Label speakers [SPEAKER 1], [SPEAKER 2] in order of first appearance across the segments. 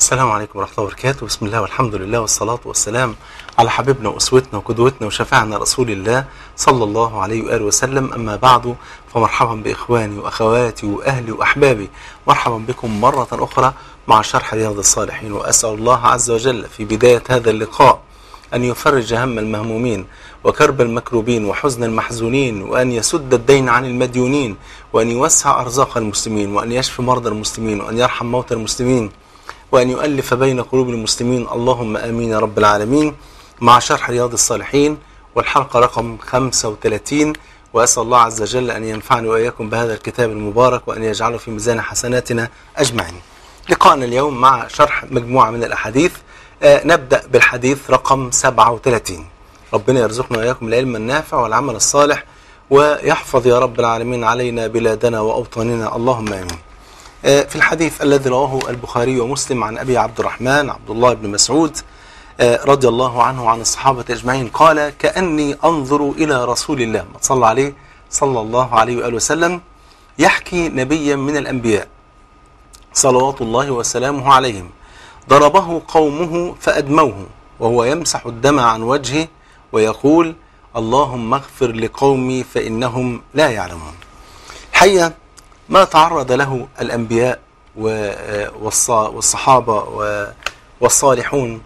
[SPEAKER 1] السلام عليكم ورحمة الله وبركاته بسم الله والحمد لله والصلاة والسلام على حبيبنا وأسوتنا وقدوتنا وشفاعنا رسول الله صلى الله عليه وآله وسلم أما بعد فمرحبا بإخواني وأخواتي وأهلي وأحبابي مرحبا بكم مرة أخرى مع شرح رياض الصالحين وأسأل الله عز وجل في بداية هذا اللقاء أن يفرج هم المهمومين وكرب المكروبين وحزن المحزونين وأن يسد الدين عن المديونين وأن يوسع أرزاق المسلمين وأن يشفي مرضى المسلمين وأن يرحم موتى المسلمين وأن يؤلف بين قلوب المسلمين اللهم آمين يا رب العالمين مع شرح رياض الصالحين والحلقة رقم 35 وأسأل الله عز وجل أن ينفعني وإياكم بهذا الكتاب المبارك وأن يجعله في ميزان حسناتنا أجمعين لقاءنا اليوم مع شرح مجموعة من الأحاديث آه نبدأ بالحديث رقم 37 ربنا يرزقنا وإياكم العلم النافع والعمل الصالح ويحفظ يا رب العالمين علينا بلادنا وأوطاننا اللهم آمين في الحديث الذي رواه البخاري ومسلم عن أبي عبد الرحمن عبد الله بن مسعود رضي الله عنه وعن الصحابة أجمعين قال كأني أنظر إلى رسول الله ما صلى عليه صلى الله عليه وآله وسلم يحكي نبيا من الأنبياء صلوات الله وسلامه عليهم ضربه قومه فأدموه وهو يمسح الدم عن وجهه ويقول اللهم اغفر لقومي فإنهم لا يعلمون الحقيقة ما تعرض له الأنبياء والصحابة والصالحون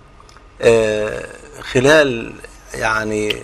[SPEAKER 1] خلال يعني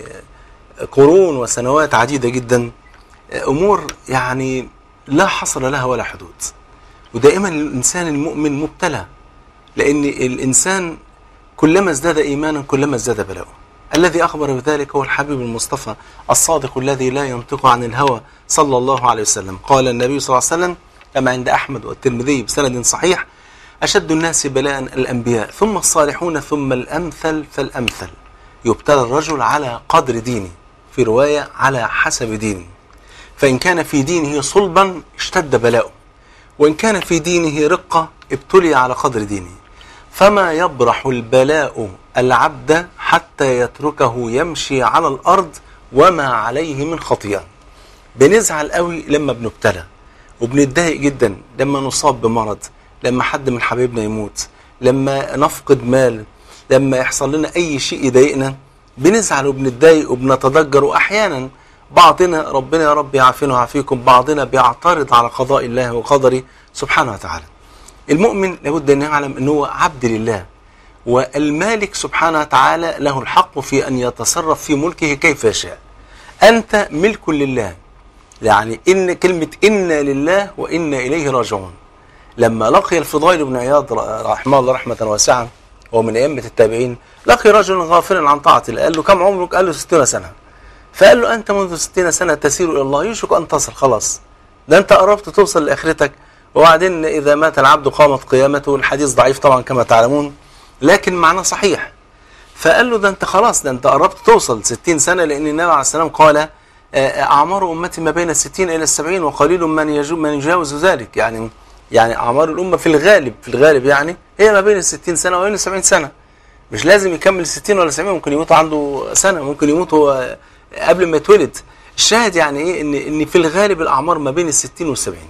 [SPEAKER 1] قرون وسنوات عديدة جدا أمور يعني لا حصر لها ولا حدود ودائما الإنسان المؤمن مبتلى لأن الإنسان كلما ازداد إيمانا كلما ازداد بلاؤه الذي أخبر بذلك هو الحبيب المصطفى الصادق الذي لا ينطق عن الهوى صلى الله عليه وسلم قال النبي صلى الله عليه وسلم كما عند أحمد والترمذي بسند صحيح أشد الناس بلاء الأنبياء ثم الصالحون ثم الأمثل فالأمثل يبتلى الرجل على قدر دينه في رواية على حسب دينه فإن كان في دينه صلبا اشتد بلاؤه وإن كان في دينه رقة ابتلي على قدر دينه فما يبرح البلاء العبد حتى يتركه يمشي على الأرض وما عليه من خطيئة بنزعل قوي لما بنبتلى وبنتضايق جدا لما نصاب بمرض لما حد من حبايبنا يموت لما نفقد مال لما يحصل لنا أي شيء يضايقنا بنزعل وبنتضايق وبنتضجر وأحيانا بعضنا ربنا يا رب يعافينا ويعافيكم بعضنا بيعترض على قضاء الله وقدره سبحانه وتعالى المؤمن لابد أن يعلم أنه عبد لله والمالك سبحانه وتعالى له الحق في أن يتصرف في ملكه كيف يشاء أنت ملك لله يعني إن كلمة إنا لله وإنا إليه راجعون لما لقي الفضيل بن عياض رحمه الله رحمة واسعة وهو من أئمة التابعين لقي رجل غافلا عن طاعة الله قال له كم عمرك؟ قال له 60 سنة فقال له أنت منذ 60 سنة تسير إلى الله يوشك أن تصل خلاص ده أنت قربت توصل لآخرتك وبعدين إذا مات العبد قامت قيامته الحديث ضعيف طبعا كما تعلمون لكن معناه صحيح فقال له ده أنت خلاص ده أنت قربت توصل 60 سنة لأن النبي عليه السلام قال أعمار أمتي ما بين الستين إلى السبعين وقليل من من يجاوز ذلك يعني يعني أعمار الأمة في الغالب في الغالب يعني هي ما بين الستين سنة وبين السبعين سنة مش لازم يكمل الستين ولا السبعين ممكن يموت عنده سنة ممكن يموت هو قبل ما يتولد الشاهد يعني إيه إن إن في الغالب الأعمار ما بين الستين والسبعين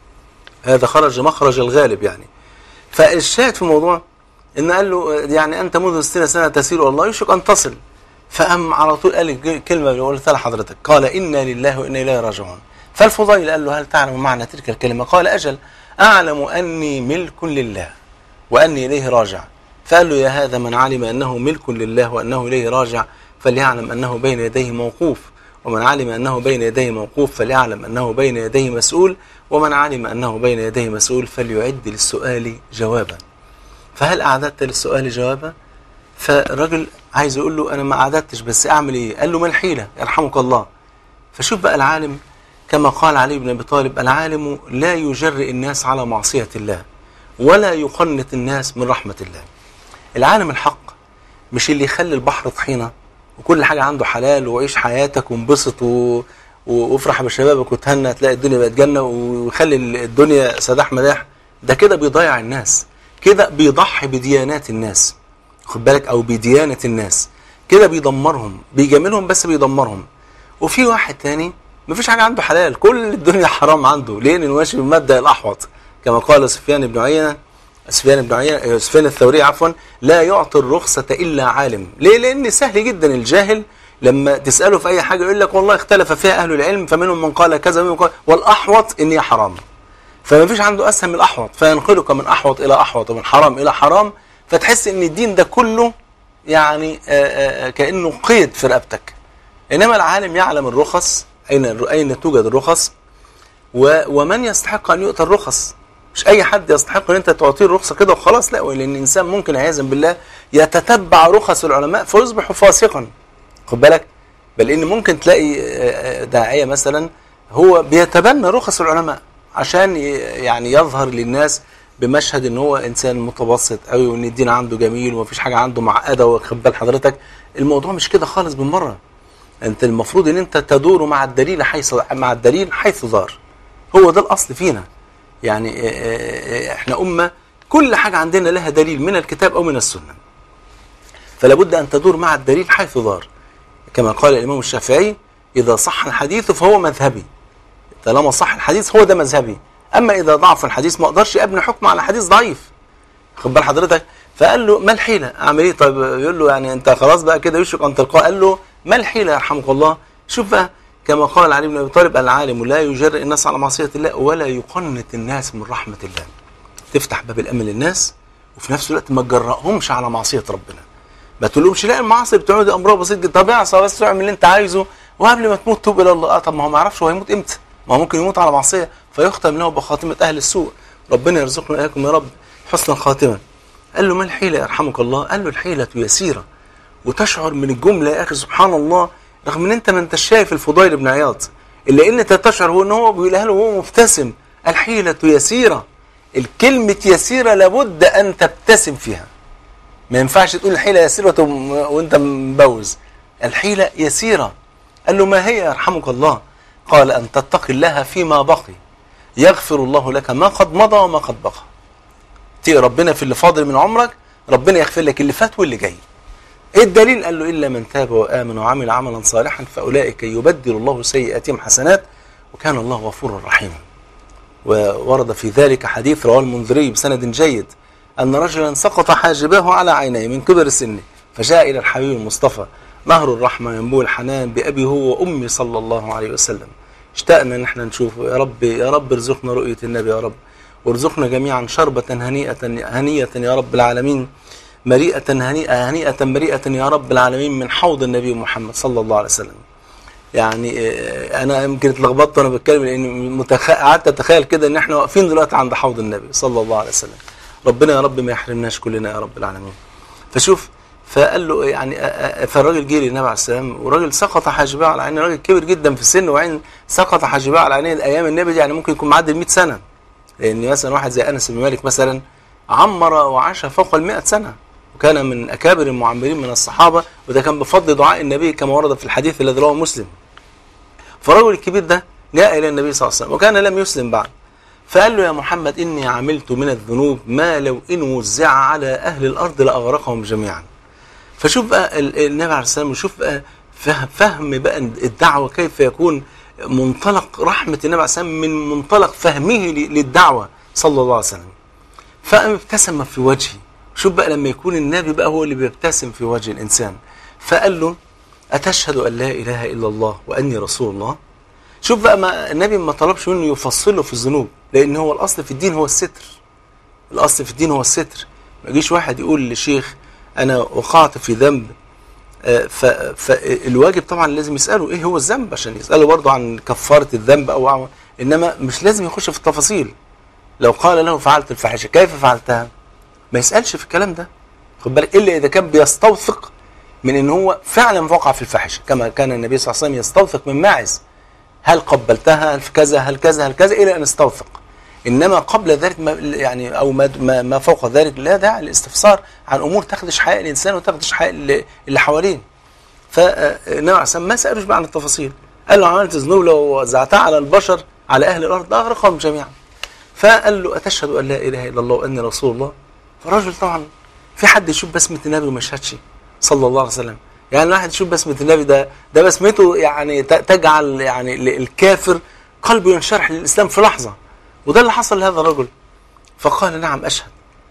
[SPEAKER 1] هذا خرج مخرج الغالب يعني فالشاهد في الموضوع إن قال له يعني أنت منذ 60 سنة تسير إلى الله يشك أن تصل فقام على طول قال كلمة اللي قلتها لحضرتك قال إنا لله وإنا إليه راجعون فالفضيل قال له هل تعلم معنى تلك الكلمة قال أجل أعلم أني ملك لله وأني إليه راجع فقال له يا هذا من علم أنه ملك لله وأنه إليه راجع فليعلم أنه بين يديه موقوف ومن علم أنه بين يديه موقوف فليعلم أنه بين يديه مسؤول ومن علم أنه بين يديه مسؤول فليعد للسؤال جوابا فهل أعددت للسؤال جوابا فالرجل عايز يقول له أنا ما أعددتش بس أعمل إيه قال له ما الحيلة يرحمك الله فشوف بقى العالم كما قال علي بن أبي طالب العالم لا يجرئ الناس على معصية الله ولا يقنط الناس من رحمة الله العالم الحق مش اللي يخلي البحر طحينة وكل حاجة عنده حلال وعيش حياتك وانبسط و... وافرح بشبابك وتهنى تلاقي الدنيا بقت جنة ويخلي الدنيا سداح مداح ده كده بيضيع الناس كده بيضحي بديانات الناس خد بالك او بديانة الناس كده بيدمرهم بيجاملهم بس بيدمرهم وفي واحد تاني مفيش حاجة عنده حلال كل الدنيا حرام عنده ليه لانه ماشي بالمبدأ الأحوط كما قال سفيان بن عيينة سفيان بن عيينة سفيان الثوري عفوا لا يعطي الرخصة إلا عالم ليه لأن سهل جدا الجاهل لما تسأله في أي حاجة يقول لك والله اختلف فيها أهل العلم فمنهم من قال كذا ومنهم قال والأحوط إن هي حرام فما فيش عنده أسهل من الأحوط فينقلك من أحوط إلى أحوط ومن حرام إلى حرام فتحس إن الدين ده كله يعني آآ آآ كأنه قيد في رقبتك إنما العالم يعلم الرخص أين أين توجد الرخص ومن يستحق أن يؤتى الرخص مش أي حد يستحق أن أنت تعطيه الرخصة كده وخلاص لا لأن الإنسان ممكن عياذا بالله يتتبع رخص العلماء فيصبح فاسقا خد بالك بل إن ممكن تلاقي داعية مثلا هو بيتبنى رخص العلماء عشان يعني يظهر للناس بمشهد ان هو انسان متوسط قوي وان الدين عنده جميل ومفيش حاجه عنده معقده واخد بال حضرتك الموضوع مش كده خالص بالمره انت المفروض ان انت تدور مع الدليل حيث مع الدليل حيث دار هو ده الاصل فينا يعني احنا امه كل حاجه عندنا لها دليل من الكتاب او من السنه فلا بد ان تدور مع الدليل حيث دار كما قال الامام الشافعي اذا صح الحديث فهو مذهبي طالما صح الحديث هو ده مذهبي اما اذا ضعف الحديث ما اقدرش ابني حكم على حديث ضعيف خد بال حضرتك فقال له ما الحيله اعمل ايه طيب يقول له يعني انت خلاص بقى كده يشرك ان تلقاه قال له ما الحيله يرحمك الله شوف بقى كما قال علي بن ابي طالب العالم لا يجرئ الناس على معصيه الله ولا يقنط الناس من رحمه الله تفتح باب الامن للناس وفي نفس الوقت ما تجرأهمش على معصيه ربنا ما تقولهمش لا المعاصي بتوعه دي امرها بسيط جدا طب اعصى بس اعمل اللي انت عايزه وقبل ما تموت توب الى الله طب ما هو ما يعرفش هو هيموت امتى ما هو ممكن يموت على معصيه فيختم له بخاتمه اهل السوء ربنا يرزقنا اياكم يا رب حسن الخاتمه قال له ما الحيله يرحمك الله قال له الحيله يسيره وتشعر من الجمله يا اخي سبحان الله رغم ان انت ما انتش شايف الفضيل بن عياض الا ان انت تشعر هو ان هو بيقولها له وهو مبتسم الحيله يسيره الكلمه يسيره لابد ان تبتسم فيها ما ينفعش تقول الحيله يسيره وانت مبوز الحيله يسيره قال له ما هي يرحمك الله قال أن تتقي الله فيما بقي يغفر الله لك ما قد مضى وما قد بقى تقي ربنا في اللي فاضل من عمرك ربنا يغفر لك اللي فات واللي جاي ايه الدليل قال له إلا من تاب وآمن وعمل عملا صالحا فأولئك يبدل الله سيئاتهم حسنات وكان الله غفورا رحيما وورد في ذلك حديث رواه المنذري بسند جيد أن رجلا سقط حاجبه على عينيه من كبر سنه فجاء إلى الحبيب المصطفى نهر الرحمة ينبوع الحنان بأبي هو وأمي صلى الله عليه وسلم اشتقنا ان احنا نشوفه يا رب يا رب ارزقنا رؤية النبي يا رب وارزقنا جميعا شربة هنيئة هنية يا رب العالمين مريئة هنيئة هنيئة مريئة يا رب العالمين من حوض النبي محمد صلى الله عليه وسلم يعني انا يمكن اتلخبطت وانا بتكلم لان متخ... قعدت اتخيل كده ان احنا واقفين دلوقتي عند حوض النبي صلى الله عليه وسلم ربنا يا رب ما يحرمناش كلنا يا رب العالمين فشوف فقال له يعني فالراجل جه للنبي عليه السلام وراجل سقط حاجبه على عينه راجل كبر جدا في السن وعين سقط حاجبه على عينيه ايام النبي دي يعني ممكن يكون معدي ال 100 سنه لان مثلا واحد زي انس بن مالك مثلا عمر وعاش فوق ال 100 سنه وكان من اكابر المعمرين من الصحابه وده كان بفضل دعاء النبي كما ورد في الحديث الذي رواه مسلم فالرجل الكبير ده جاء الى النبي صلى الله عليه وسلم وكان لم يسلم بعد فقال له يا محمد اني عملت من الذنوب ما لو ان وزع على اهل الارض لاغرقهم جميعا فشوف بقى النبي عليه السلام وشوف بقى فهم بقى الدعوة كيف يكون منطلق رحمة النبي عليه السلام من منطلق فهمه للدعوة صلى الله عليه وسلم فابتسم في وجهه شوف بقى لما يكون النبي بقى هو اللي بيبتسم في وجه الإنسان فقال له أتشهد أن لا إله إلا الله وأني رسول الله شوف بقى ما النبي ما طلبش منه يفصله في الذنوب لأن هو الأصل في الدين هو الستر الأصل في الدين هو الستر ما يجيش واحد يقول لشيخ انا وقعت في ذنب فالواجب طبعا لازم يساله ايه هو الذنب عشان يساله برضه عن كفاره الذنب او انما مش لازم يخش في التفاصيل لو قال له فعلت الفاحشه كيف فعلتها ما يسالش في الكلام ده خد بالك الا اذا كان بيستوثق من ان هو فعلا وقع في الفاحشه كما كان النبي صلى الله عليه وسلم يستوثق من ماعز هل قبلتها هل كذا هل كذا هل كذا الى ان استوثق انما قبل ذلك ما يعني او ما ما فوق ذلك لا داعي للاستفسار عن امور تخدش حياء الانسان وتخدش حياء اللي حواليه فالنبي عليه الصلاه ما سالوش بقى عن التفاصيل قال له عملت ذنوب لو وزعتها على البشر على اهل الارض اغرقهم جميعا فقال له اتشهد ان لا اله الا الله واني رسول الله فالرجل طبعا في حد يشوف بسمه النبي وما يشهدش صلى الله عليه وسلم يعني الواحد يشوف بسمه النبي ده ده بسمته يعني تجعل يعني الكافر قلبه ينشرح للاسلام في لحظه وده اللي حصل لهذا الرجل فقال نعم أشهد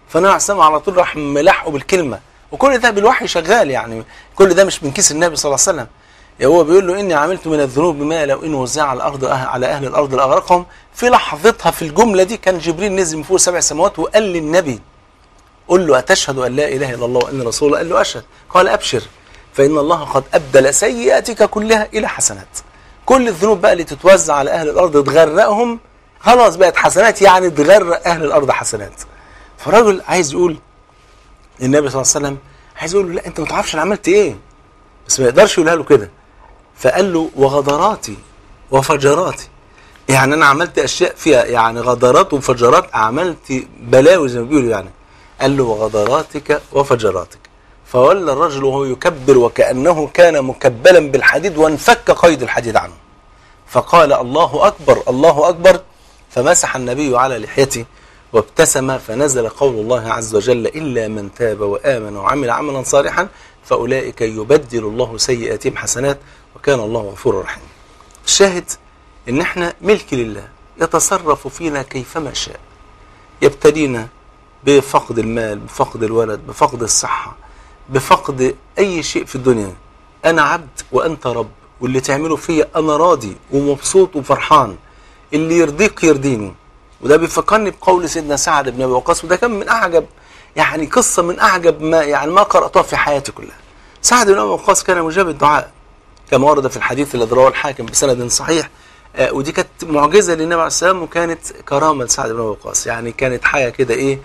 [SPEAKER 1] فالنبي عليه السلام على طول راح ملاحقه بالكلمه وكل ده بالوحي شغال يعني كل ده مش من كيس النبي صلى الله عليه وسلم هو بيقول له اني عملت من الذنوب ما لو ان وزع على الارض أه على اهل الارض لاغرقهم في لحظتها في الجمله دي كان جبريل نزل من فوق سبع سماوات وقال للنبي قل له أتشهد أن لا إله إلا الله وأن رسول الله قال له أشهد قال أبشر فإن الله قد أبدل سيئاتك كلها إلى حسنات كل الذنوب بقى اللي تتوزع على أهل الأرض تغرقهم خلاص بقت حسنات يعني تغرق أهل الأرض حسنات فالراجل عايز يقول للنبي صلى الله عليه وسلم عايز يقول له لا أنت ما تعرفش أنا عملت إيه بس ما يقدرش يقولها له كده فقال له وغدراتي وفجراتي يعني انا عملت اشياء فيها يعني غدرات وفجرات عملت بلاوي زي ما بيقولوا يعني قال له وغدراتك وفجراتك فولى الرجل وهو يكبر وكانه كان مكبلا بالحديد وانفك قيد الحديد عنه فقال الله اكبر الله اكبر فمسح النبي على لحيته وابتسم فنزل قول الله عز وجل الا من تاب وامن وعمل عملا صالحا فاولئك يبدل الله سيئاتهم حسنات وكان الله غفورا رحيما. الشاهد ان احنا ملك لله يتصرف فينا كيفما شاء يبتلينا بفقد المال بفقد الولد بفقد الصحة بفقد أي شيء في الدنيا أنا عبد وأنت رب واللي تعمله فيا أنا راضي ومبسوط وفرحان اللي يرضيك يرضيني وده بيفكرني بقول سيدنا سعد بن أبي وقاص وده كان من أعجب يعني قصة من أعجب ما يعني ما قرأتها في حياتي كلها سعد بن أبي وقاص كان مجاب الدعاء كما ورد في الحديث الذي رواه الحاكم بسند صحيح آه ودي كانت معجزة للنبي عليه السلام وكانت كرامة لسعد بن أبي وقاص يعني كانت حاجة كده إيه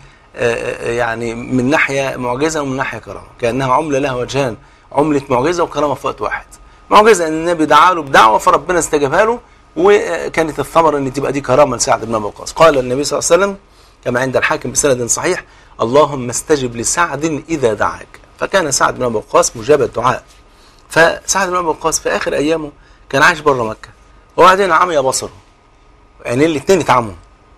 [SPEAKER 1] يعني من ناحية معجزة ومن ناحية كرامة كأنها عملة لها وجهان عملة معجزة وكرامة في وقت واحد معجزة أن النبي دعا له بدعوة فربنا استجابها له وكانت الثمرة أن تبقى دي كرامة لسعد بن أبي وقاص قال النبي صلى الله عليه وسلم كما عند الحاكم بسند صحيح اللهم استجب لسعد إذا دعاك فكان سعد بن أبي وقاص مجاب الدعاء فسعد بن أبي وقاص في آخر أيامه كان عايش بره مكة وبعدين عمي بصره عينين الاثنين اتعموا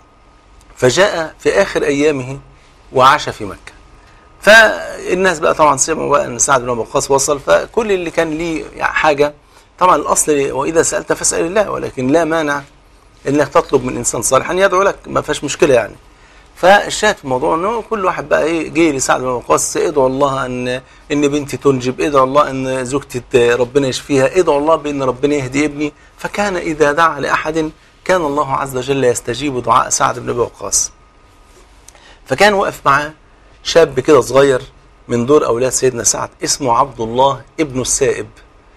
[SPEAKER 1] فجاء في آخر أيامه وعاش في مكة فالناس بقى طبعا سمعوا بقى ان سعد بن ابي وقاص وصل فكل اللي كان ليه يعني حاجه طبعا الاصل واذا سالت فاسال الله ولكن لا مانع انك تطلب من انسان صالح ان يدعو لك ما فيهاش مشكله يعني فالشاهد في الموضوع انه كل واحد بقى ايه جه لسعد بن ابي وقاص ادعو الله ان ان بنتي تنجب ادعو الله ان زوجتي ربنا يشفيها ادعو الله بان ربنا يهدي ابني فكان اذا دعا لاحد كان الله عز وجل يستجيب دعاء سعد بن ابي وقاص فكان واقف معاه شاب كده صغير من دور اولاد سيدنا سعد اسمه عبد الله ابن السائب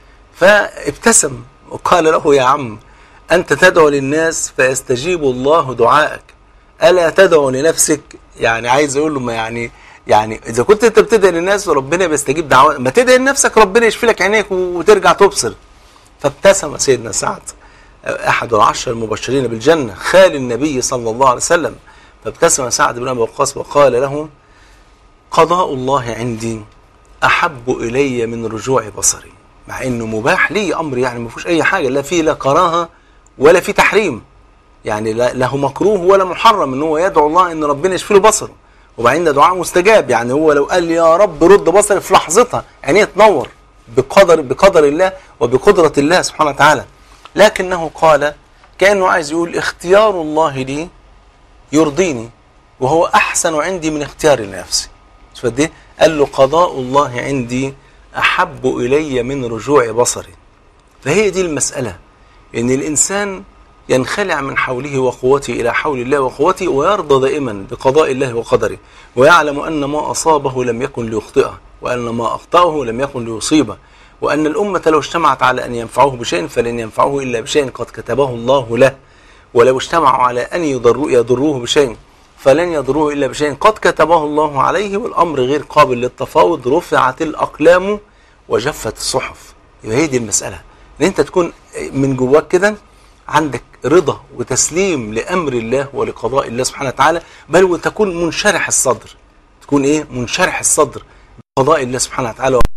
[SPEAKER 1] فابتسم وقال له يا عم انت تدعو للناس فيستجيب الله دعائك الا تدعو لنفسك يعني عايز اقول له ما يعني يعني اذا كنت انت بتدعي للناس وربنا بيستجيب دعوات ما تدعي لنفسك ربنا يشفي لك عينيك وترجع تبصر فابتسم سيدنا سعد احد العشر المبشرين بالجنه خال النبي صلى الله عليه وسلم فابتسم سعد بن ابي وقاص وقال له قضاء الله عندي احب الي من رجوع بصري مع انه مباح لي امر يعني ما فيهوش اي حاجه لا فيه لا كراهه ولا فيه تحريم يعني لا له مكروه ولا محرم ان هو يدعو الله ان ربنا يشفي له بصره وبعدين ده دعاء مستجاب يعني هو لو قال يا رب رد بصري في لحظتها عينيه تنور بقدر بقدر الله وبقدره الله سبحانه وتعالى لكنه قال كانه عايز يقول اختيار الله لي يرضيني وهو احسن عندي من اختياري لنفسي شوف دي قال له قضاء الله عندي احب الي من رجوع بصري فهي دي المساله ان الانسان ينخلع من حوله وقوته الى حول الله وقوته ويرضى دائما بقضاء الله وقدره ويعلم ان ما اصابه لم يكن ليخطئه وان ما اخطاه لم يكن ليصيبه وان الامه لو اجتمعت على ان ينفعوه بشيء فلن ينفعوه الا بشيء قد كتبه الله له ولو اجتمعوا على ان يضروا يضروه بشيء فلن يضروه الا بشيء قد كتبه الله عليه والامر غير قابل للتفاوض رفعت الاقلام وجفت الصحف يبقى هي دي المساله ان انت تكون من جواك كده عندك رضا وتسليم لامر الله ولقضاء الله سبحانه وتعالى بل وتكون منشرح الصدر تكون ايه منشرح الصدر بقضاء الله سبحانه وتعالى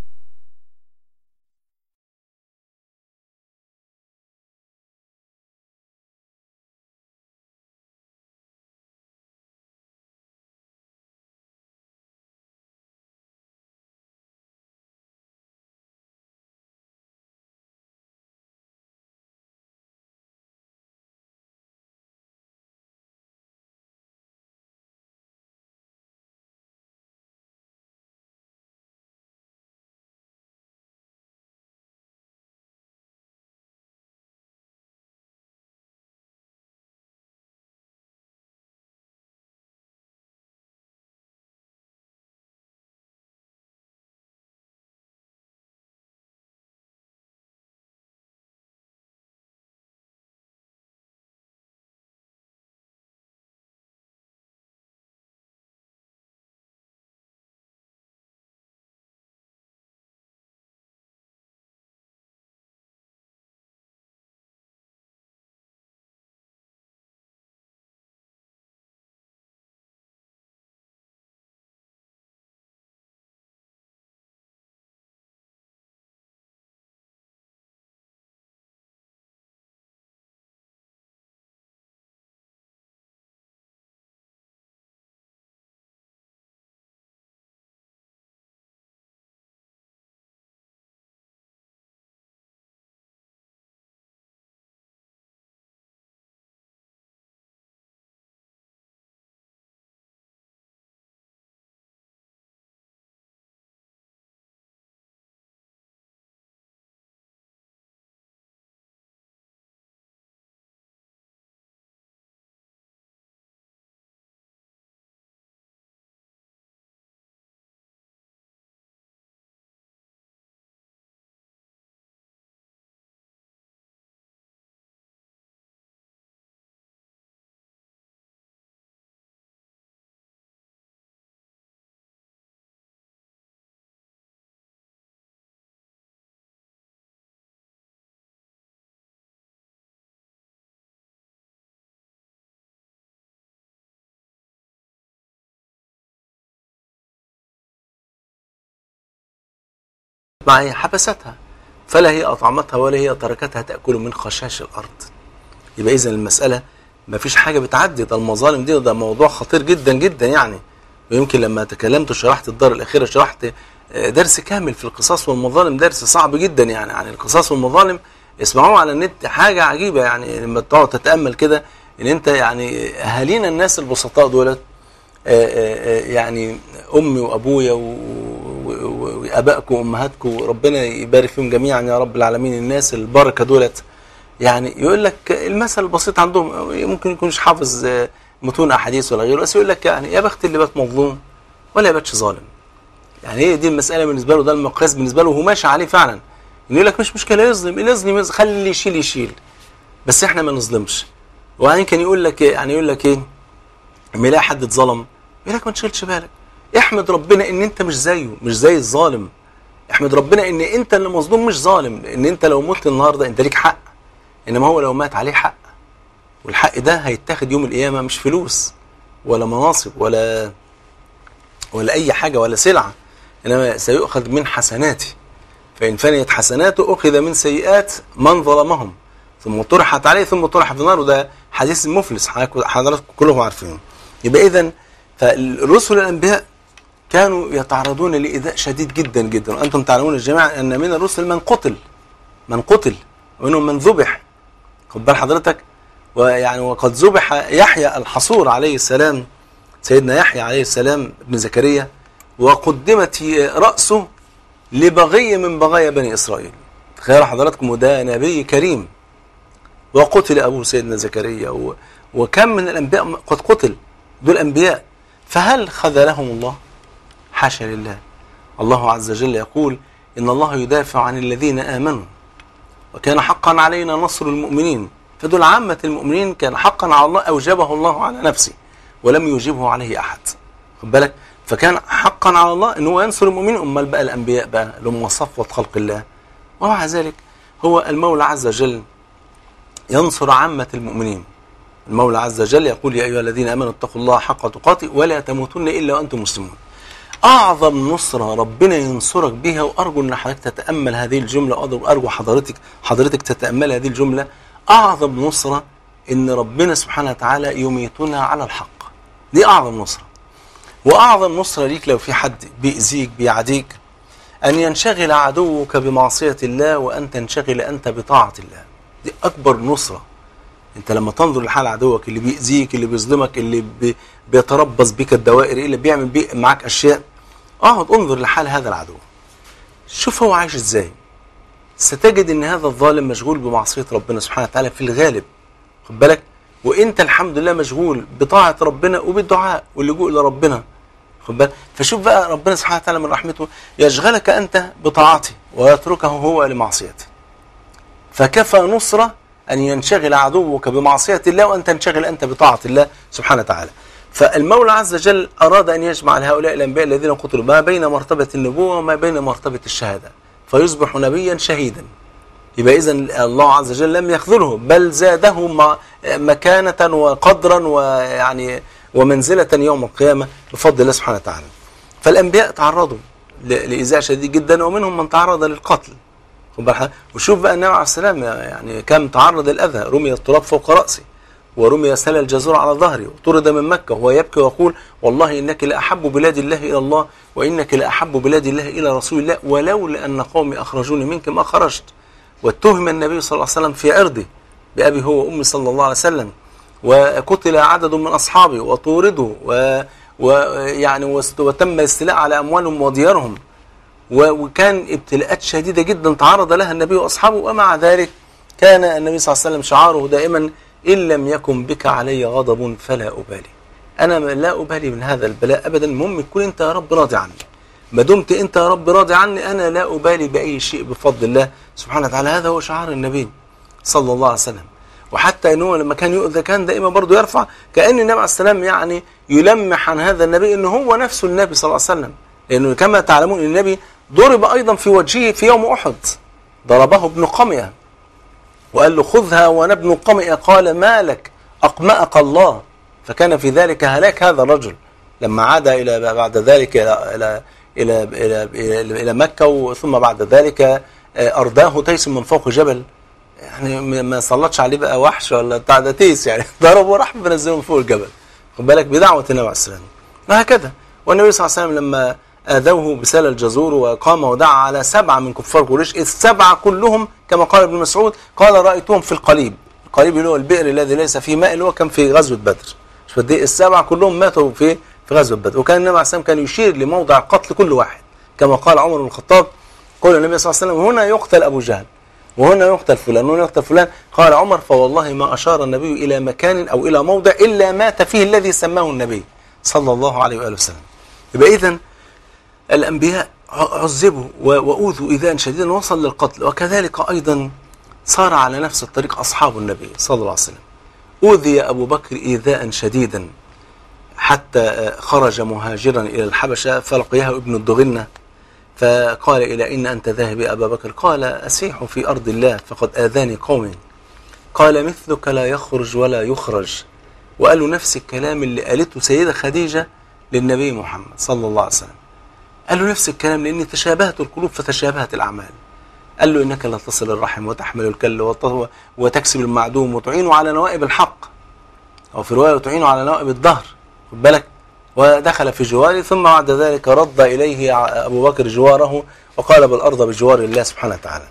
[SPEAKER 1] معي حبستها فلا هي أطعمتها ولا هي تركتها تأكل من خشاش الأرض يبقى إذا المسألة ما فيش حاجة بتعدي ده المظالم دي ده موضوع خطير جدا جدا يعني ويمكن لما تكلمت وشرحت الدار الأخيرة شرحت درس كامل في القصاص والمظالم درس صعب جدا يعني عن القصاص والمظالم اسمعوه على النت حاجة عجيبة يعني لما تقعد تتأمل كده ان انت يعني اهالينا الناس البسطاء دولت يعني امي وابويا وابائكم وامهاتكم ربنا يبارك فيهم جميعا يا رب العالمين الناس البركه دولت يعني يقول لك المثل البسيط عندهم ممكن يكونش حافظ متون احاديث ولا غيره بس يقول لك يعني يا بخت اللي بات مظلوم ولا يباتش ظالم يعني هي دي المساله بالنسبه له ده المقياس بالنسبه له وهو ماشي عليه فعلا يقول لك مش مشكله يظلم اللي يظلم يظلم خلي اللي يشيل يشيل بس احنا ما نظلمش وبعدين كان يقول لك ايه يعني يقول لك ايه لما يلاقي حد اتظلم يقول لك ما تشغلش بالك احمد ربنا ان انت مش زيه مش زي الظالم احمد ربنا ان انت اللي مظلوم مش ظالم ان انت لو مت النهارده انت ليك حق انما هو لو مات عليه حق والحق ده هيتاخد يوم القيامه مش فلوس ولا مناصب ولا ولا اي حاجه ولا سلعه انما سيؤخذ من حسناته فان فنيت حسناته اخذ من سيئات من ظلمهم ثم طرحت عليه ثم طرح في النار وده حديث المفلس حضراتكم كلهم عارفينه يبقى اذا فالرسل الانبياء كانوا يتعرضون لايذاء شديد جدا جدا وانتم تعلمون الجماعه ان من الرسل من قتل من قتل ومنهم من ذبح خد بال حضرتك ويعني وقد ذبح يحيى الحصور عليه السلام سيدنا يحيى عليه السلام ابن زكريا وقدمت راسه لبغي من بغايا بني اسرائيل تخيلوا حضراتكم وده نبي كريم وقتل ابوه سيدنا زكريا و... وكم من الانبياء قد قتل دول انبياء فهل خذلهم الله حاشا لله الله عز وجل يقول ان الله يدافع عن الذين امنوا وكان حقا علينا نصر المؤمنين فدول عامة المؤمنين كان حقا على الله أوجبه الله على نفسه ولم يوجبه عليه أحد خد بالك فكان حقا على الله ان هو ينصر المؤمنين امال بقى الانبياء بقى اللي هم صفوه خلق الله ومع ذلك هو المولى عز وجل ينصر عامة المؤمنين المولى عز وجل يقول يا أيها الذين آمنوا اتقوا الله حق تقاته ولا تموتن إلا وأنتم مسلمون أعظم نصرة ربنا ينصرك بها وأرجو أن حضرتك تتأمل هذه الجملة وأرجو حضرتك حضرتك تتأمل هذه الجملة أعظم نصرة إن ربنا سبحانه وتعالى يميتنا على الحق دي أعظم نصرة وأعظم نصرة ليك لو في حد بيأذيك بيعاديك أن ينشغل عدوك بمعصية الله وأن تنشغل أنت بطاعة الله دي أكبر نصرة أنت لما تنظر لحال عدوك اللي بيأذيك اللي بيظلمك اللي بي بيتربص بك الدوائر اللي بيعمل بي معاك أشياء اقعد انظر لحال هذا العدو شوف هو عايش ازاي ستجد ان هذا الظالم مشغول بمعصية ربنا سبحانه وتعالى في الغالب خد بالك وانت الحمد لله مشغول بطاعة ربنا وبالدعاء واللجوء لربنا خد بالك فشوف بقى ربنا سبحانه وتعالى من رحمته يشغلك انت بطاعته ويتركه هو لمعصيته فكفى نصرة ان ينشغل عدوك بمعصية الله وان تنشغل انت بطاعة الله سبحانه وتعالى فالمولى عز وجل أراد أن يجمع لهؤلاء الأنبياء الذين قتلوا ما بين مرتبة النبوة وما بين مرتبة الشهادة فيصبح نبيا شهيدا يبقى إذا الله عز وجل لم يخذله بل زاده مكانة وقدرا ويعني ومنزلة يوم القيامة بفضل الله سبحانه وتعالى فالأنبياء تعرضوا لإيذاء شديد جدا ومنهم من تعرض للقتل وشوف بقى النبي عليه السلام يعني كم تعرض الأذى رمي التراب فوق رأسه ورمي سل الجزور على ظهره وطرد من مكة وهو يبكي ويقول والله إنك لأحب بلاد الله إلى الله وإنك لأحب بلاد الله إلى رسول الله ولولا أن قومي أخرجوني منك ما خرجت واتهم النبي صلى الله عليه وسلم في عرضه بأبي هو وأمي صلى الله عليه وسلم وقتل عدد من أصحابه وطوردوا ويعني وتم الاستيلاء على أموالهم وديارهم وكان ابتلاءات شديدة جدا تعرض لها النبي وأصحابه ومع ذلك كان النبي صلى الله عليه وسلم شعاره دائما إن لم يكن بك علي غضب فلا أبالي أنا لا أبالي من هذا البلاء أبدا المهم تكون أنت يا رب راضي عني ما دمت أنت يا رب راضي عني أنا لا أبالي بأي شيء بفضل الله سبحانه وتعالى هذا هو شعار النبي صلى الله عليه وسلم وحتى أنه لما كان يؤذى كان دائما برضه يرفع كأن النبي عليه السلام يعني يلمح عن هذا النبي أنه هو نفسه النبي صلى الله عليه وسلم لأنه كما تعلمون النبي ضرب أيضا في وجهه في يوم أحد ضربه ابن قمية وقال له خذها وانا ابن قمئ قال ما لك أقمأك الله فكان في ذلك هلاك هذا الرجل لما عاد إلى بعد ذلك إلى, إلى, الى الى الى, إلى مكه وثم بعد ذلك آه، ارداه تيس من فوق جبل يعني ما- ما سلطش عليه بقى وحش ولا بتاع ده تيس يعني ضربه وراح منزله من فوق الجبل خد بالك بدعوه النبي عليه السلام وهكذا والنبي صلى الله عليه وسلم لما آذوه بسال الجزور وقام ودعا على سبعة من كفار قريش السبعة كلهم كما قال ابن مسعود قال رأيتهم في القليب القليب اللي هو البئر الذي ليس فيه ماء اللي هو كان في غزوة بدر مش فدي السبعة كلهم ماتوا في في غزوة بدر وكان النبي عليه السلام كان يشير لموضع قتل كل واحد كما قال عمر بن الخطاب قال النبي صلى الله عليه وسلم هنا يقتل أبو جهل وهنا يقتل فلان وهنا يقتل فلان قال عمر فوالله ما أشار النبي إلى مكان أو إلى موضع إلا مات فيه الذي سماه النبي صلى الله عليه وآله وسلم يبقى إذن الأنبياء عذبوا و- وأوذوا إيذاء شديدا وصل للقتل وكذلك أيضا صار على نفس الطريق أصحاب النبي صلى الله عليه وسلم أوذي أبو بكر إيذاء شديدا حتى آه، خرج مهاجرا إلى الحبشة فلقيه ابن الدغنة فقال إلى أين أنت ذاهب يا أبا بكر قال أسيح في أرض الله فقد آذاني قومي قال مثلك لا يخرج ولا يخرج وقال له نفس الكلام اللي قالته سيدة خديجة للنبي محمد صلى الله عليه وسلم قال له نفس الكلام لأن تشابهت القلوب فتشابهت الأعمال قال له إنك لا تصل الرحم وتحمل الكل وت- وتكسب المعدوم وتعين على نوائب الحق أو في رواية وتعين على نوائب الظهر خد بالك ودخل في جواره ثم بعد ذلك رد إليه ع- أبو بكر جواره وقال بالأرض بجوار الله سبحانه وتعالى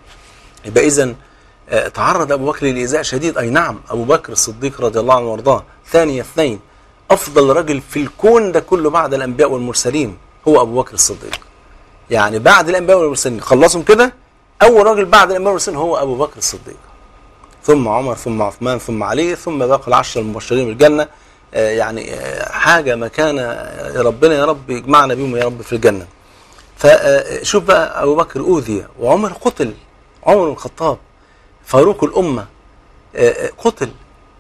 [SPEAKER 1] يبقى إذن آه، تعرض أبو بكر لإيذاء شديد أي نعم أبو بكر الصديق رضي الله عنه وارضاه ثاني اثنين أفضل رجل في الكون ده كله بعد الأنبياء والمرسلين هو أبو بكر الصديق يعني بعد الأنبياء والمرسلين خلصهم كده أول راجل بعد الأنبياء والمرسلين هو أبو بكر الصديق ثم عمر ثم عثمان ثم علي ثم باقي العشرة المبشرين بالجنة آه، يعني آه، حاجة مكانة آه، ربنا يا رب يجمعنا بيهم يا رب في الجنة فشوف بقى أبو بكر أوذي وعمر قتل عمر بن الخطاب فاروق الأمة آه، آه، قتل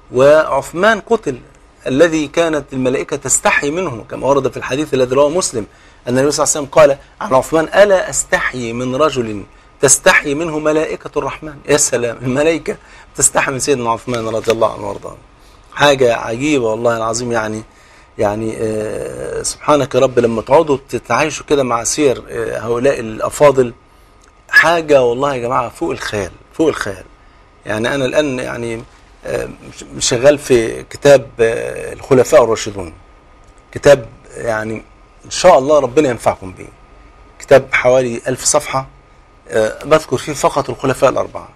[SPEAKER 1] وعثمان قتل الذي كانت الملائكة تستحي منه كما ورد في الحديث الذي رواه مسلم أن النبي صلى الله عليه وسلم قال عن عثمان ألا أستحي من رجل تستحي منه ملائكة الرحمن يا سلام الملائكة تستحي من سيدنا عثمان رضي الله عنه وارضاه حاجة عجيبة والله العظيم يعني يعني آه، سبحانك يا رب لما تقعدوا تتعايشوا كده مع سير آه، هؤلاء الأفاضل حاجة والله يا جماعة فوق الخيال فوق الخيال يعني أنا الآن يعني آه، شغال في كتاب آه، الخلفاء الراشدون كتاب يعني إن شاء الله ربنا ينفعكم به كتاب حوالي ألف صفحة آه، بذكر فيه فقط الخلفاء الأربعة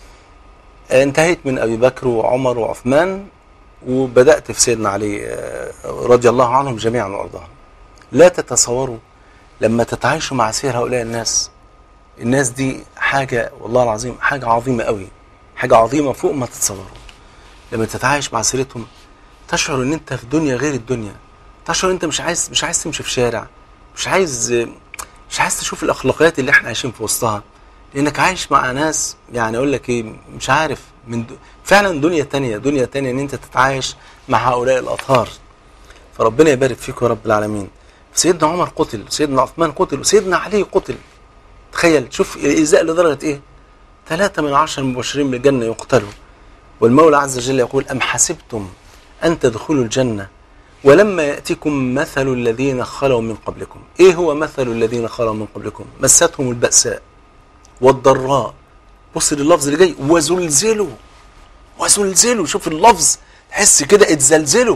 [SPEAKER 1] آه، انتهيت من أبي بكر وعمر وعثمان وبدأت في سيدنا علي آه، رضي الله عنهم جميعا وأرضاهم لا تتصوروا لما تتعايشوا مع سير هؤلاء الناس الناس دي حاجة والله العظيم حاجة عظيمة قوي حاجة عظيمة فوق ما تتصوروا لما تتعايش مع سيرتهم تشعر ان انت في دنيا غير الدنيا تشعر ان انت مش عايز مش عايز تمشي في شارع مش عايز مش عايز تشوف الاخلاقيات اللي احنا عايشين في وسطها لانك عايش مع ناس يعني اقول لك ايه مش عارف من د... فعلا دنيا تانية دنيا تانية ان انت تتعايش مع هؤلاء الاطهار فربنا يبارك فيكم يا رب العالمين سيدنا عمر قتل سيدنا عثمان قتل وسيدنا علي قتل تخيل شوف الإيذاء لدرجة إيه ثلاثة من عشر مبشرين بالجنة يقتلوا والمولى عز وجل يقول أم حسبتم أن تدخلوا الجنة ولما يأتيكم مثل الذين خلوا من قبلكم إيه هو مثل الذين خلوا من قبلكم مستهم البأساء والضراء بص لللفظ اللي جاي وزلزلوا وزلزلوا شوف اللفظ تحس كده اتزلزلوا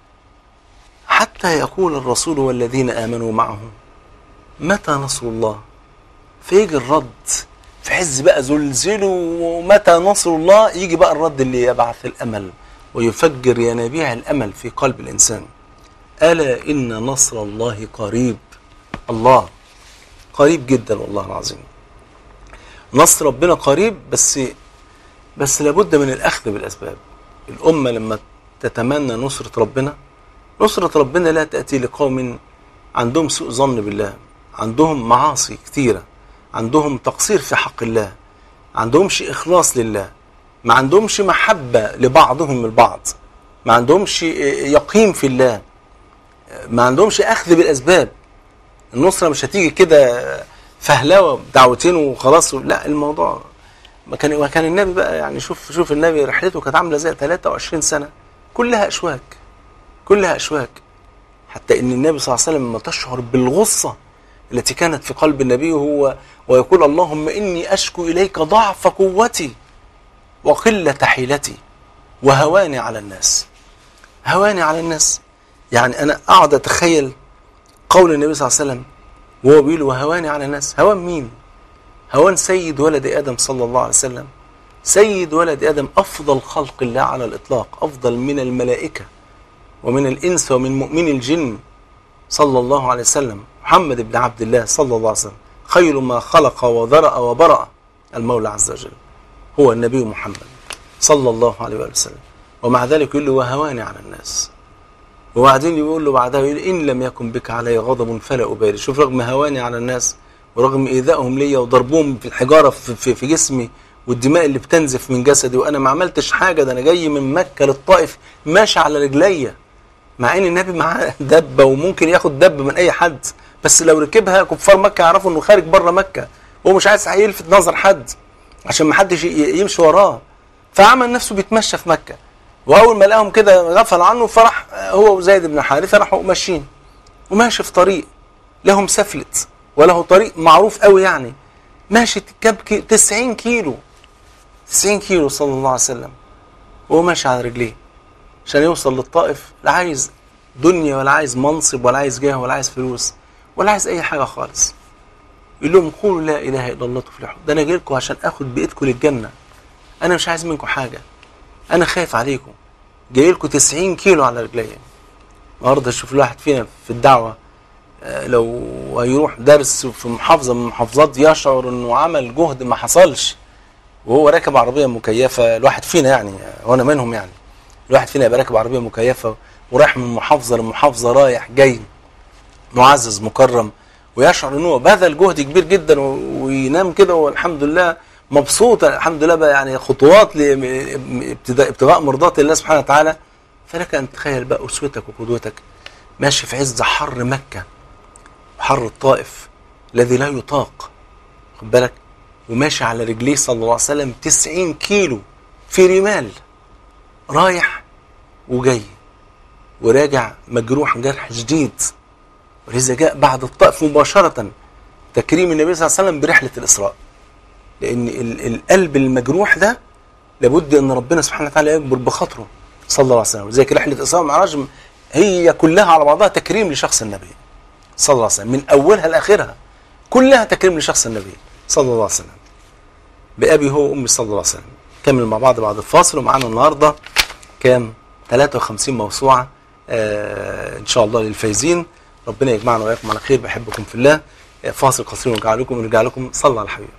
[SPEAKER 1] حتى يقول الرسول والذين آمنوا معه متى نصر الله فيجي الرد في عز بقى زلزلوا ومتى نصر الله يجي بقى الرد اللي يبعث الأمل ويفجر ينابيع الأمل في قلب الإنسان ألا إن نصر الله قريب الله قريب جدا والله العظيم نصر ربنا قريب بس بس لابد من الأخذ بالأسباب الأمة لما تتمنى نصرة ربنا نصرة ربنا لا تأتي لقوم عندهم سوء ظن بالله عندهم معاصي كثيرة عندهم تقصير في حق الله عندهمش إخلاص لله ما عندهمش محبة لبعضهم البعض ما عندهمش يقين في الله ما عندهمش أخذ بالأسباب النصرة مش هتيجي كده فهلوة دعوتين وخلاص لا الموضوع ما كان ما كان النبي بقى يعني شوف شوف النبي رحلته كانت عامله زي 23 سنه كلها اشواك كلها اشواك حتى ان النبي صلى الله عليه وسلم لما تشعر بالغصه التي كانت في قلب النبي هو ويقول اللهم إني أشكو إليك ضعف قوتي وقلة حيلتي وهواني على الناس هواني على الناس يعني أنا أقعد أتخيل قول النبي صلى الله عليه وسلم وهو بيقول وهواني على الناس هوان مين هوان سيد ولد آدم صلى الله عليه وسلم سيد ولد آدم أفضل خلق الله على الإطلاق أفضل من الملائكة ومن الإنس ومن مؤمن الجن صلى الله عليه وسلم محمد بن عبد الله صلى الله عليه وسلم خير ما خلق وذرأ وبرأ المولى عز وجل هو النبي محمد صلى الله عليه وآله وسلم ومع ذلك يقول له وهواني على الناس وبعدين يقول له بعدها يقول إن لم يكن بك علي غضب فلا أبالي شوف رغم هواني على الناس ورغم إيذائهم ليا وضربهم في الحجارة في, في, في جسمي والدماء اللي بتنزف من جسدي وأنا ما عملتش حاجة ده أنا جاي من مكة للطائف ماشي على رجليا مع ان النبي معاه دبه وممكن ياخد دب من اي حد بس لو ركبها كفار مكه يعرفوا انه خارج بره مكه هو مش عايز يلفت نظر حد عشان ما حدش ي- يمشي وراه فعمل نفسه بيتمشى في مكه واول ما لقاهم كده غفل عنه فرح هو وزيد بن حارثه راحوا ماشيين وماشي في طريق لهم سفلت وله طريق معروف قوي يعني ماشي كاب كي 90 كيلو 90 كيلو صلى الله عليه وسلم وهو ماشي على رجليه عشان يوصل للطائف لا عايز دنيا ولا عايز منصب ولا عايز جاه ولا عايز فلوس ولا عايز اي حاجه خالص يقول لهم قولوا لا اله الا الله تفلحوا ده انا جاي لكم عشان اخد بايدكم للجنه انا مش عايز منكم حاجه انا خايف عليكم جاي لكم 90 كيلو على رجليا النهارده شوف الواحد فينا في الدعوه آه، لو هيروح درس في محافظه من المحافظات يشعر انه عمل جهد ما حصلش وهو راكب عربيه مكيفه الواحد فينا يعني وانا منهم يعني الواحد فينا يبقى راكب عربيه مكيفه ورايح من محافظه لمحافظه رايح جاي معزز مكرم ويشعر ان هو بذل جهد كبير جدا و- وينام كده والحمد لله مبسوط الحمد لله بقى يعني خطوات لابتداء ابتغاء مرضات الله سبحانه وتعالى فلك ان تتخيل بقى اسوتك وقدوتك ماشي في عز حر مكه وحر الطائف الذي لا يطاق خد بالك وماشي على رجليه صلى الله عليه وسلم 90 كيلو في رمال رايح وجاي وراجع مجروح جرح شديد ولذا جاء بعد الطائف مباشرة تكريم النبي صلى الله عليه وسلم برحلة الإسراء لأن ال- القلب المجروح ده لابد أن ربنا سبحانه وتعالى يكبر بخاطره صلى الله عليه وسلم زي رحلة الإسراء والمعراج هي كلها على بعضها تكريم لشخص النبي صلى الله عليه وسلم من أولها لآخرها كلها تكريم لشخص النبي صلى الله عليه وسلم بأبي هو وأمي صلى الله عليه وسلم كمل مع بعض بعد الفاصل ومعانا النهارده كام 53 موسوعة آه إن شاء الله للفايزين ربنا يجمعنا وإياكم على خير بحبكم في الله آه فاصل قصير ونرجع لكم ونرجع لكم صلى على حبيبك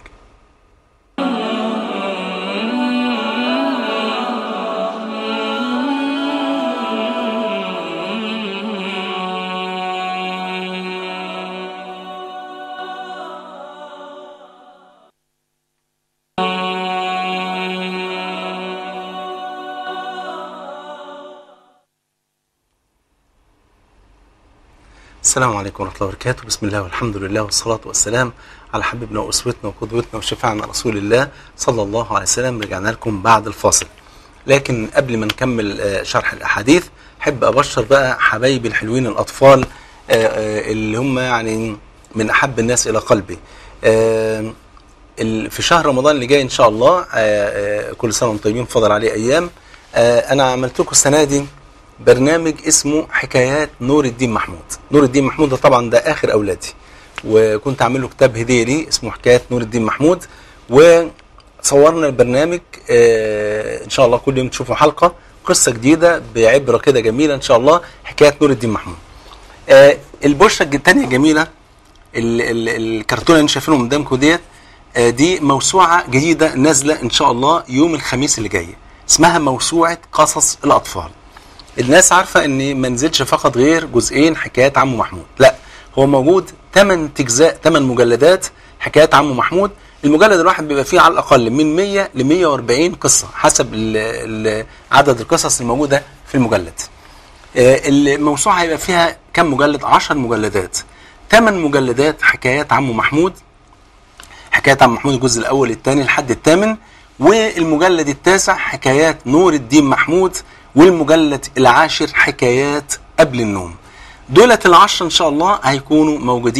[SPEAKER 1] السلام عليكم ورحمة الله وبركاته بسم الله والحمد لله والصلاة والسلام على حبيبنا وأسوتنا وقدوتنا وشفاعنا رسول الله صلى الله عليه وسلم رجعنا لكم بعد الفاصل لكن قبل ما نكمل آه، شرح الأحاديث أحب أبشر بقى حبايبي الحلوين الأطفال آه، آه، اللي هم يعني من أحب الناس إلى قلبي آه، ال- في شهر رمضان اللي جاي ان شاء الله آه، آه، كل سنه وانتم طيبين فضل عليه ايام آه، انا عملت لكم السنه دي برنامج اسمه حكايات نور الدين محمود نور الدين محمود ده طبعا ده اخر اولادي وكنت عامل له كتاب هديه لي اسمه حكايات نور الدين محمود وصورنا البرنامج آه، ان شاء الله كل يوم تشوفوا حلقه قصه جديده بعبره كده جميله ان شاء الله حكايات نور الدين محمود آه، البشره الثانيه جميله ال- ال- الكرتونه اللي انتم شايفينهم قدامكم ديت آه، دي موسوعه جديده نازله ان شاء الله يوم الخميس اللي جاي اسمها موسوعه قصص الاطفال الناس عارفه ان ما نزلش فقط غير جزئين حكايات عمو محمود لا هو موجود 8 اجزاء 8 مجلدات حكايات عمو محمود المجلد الواحد بيبقى فيه على الاقل من 100 ل 140 قصه حسب ال- ال- عدد القصص الموجوده في المجلد آه، الموسوعه هيبقى فيها كم مجلد 10 مجلدات 8 مجلدات حكايات عمو محمود حكايات عم محمود الجزء الاول الثاني لحد الثامن والمجلد التاسع حكايات نور الدين محمود والمجلد العاشر حكايات قبل النوم دولت العشرة ان شاء الله هيكونوا موجودين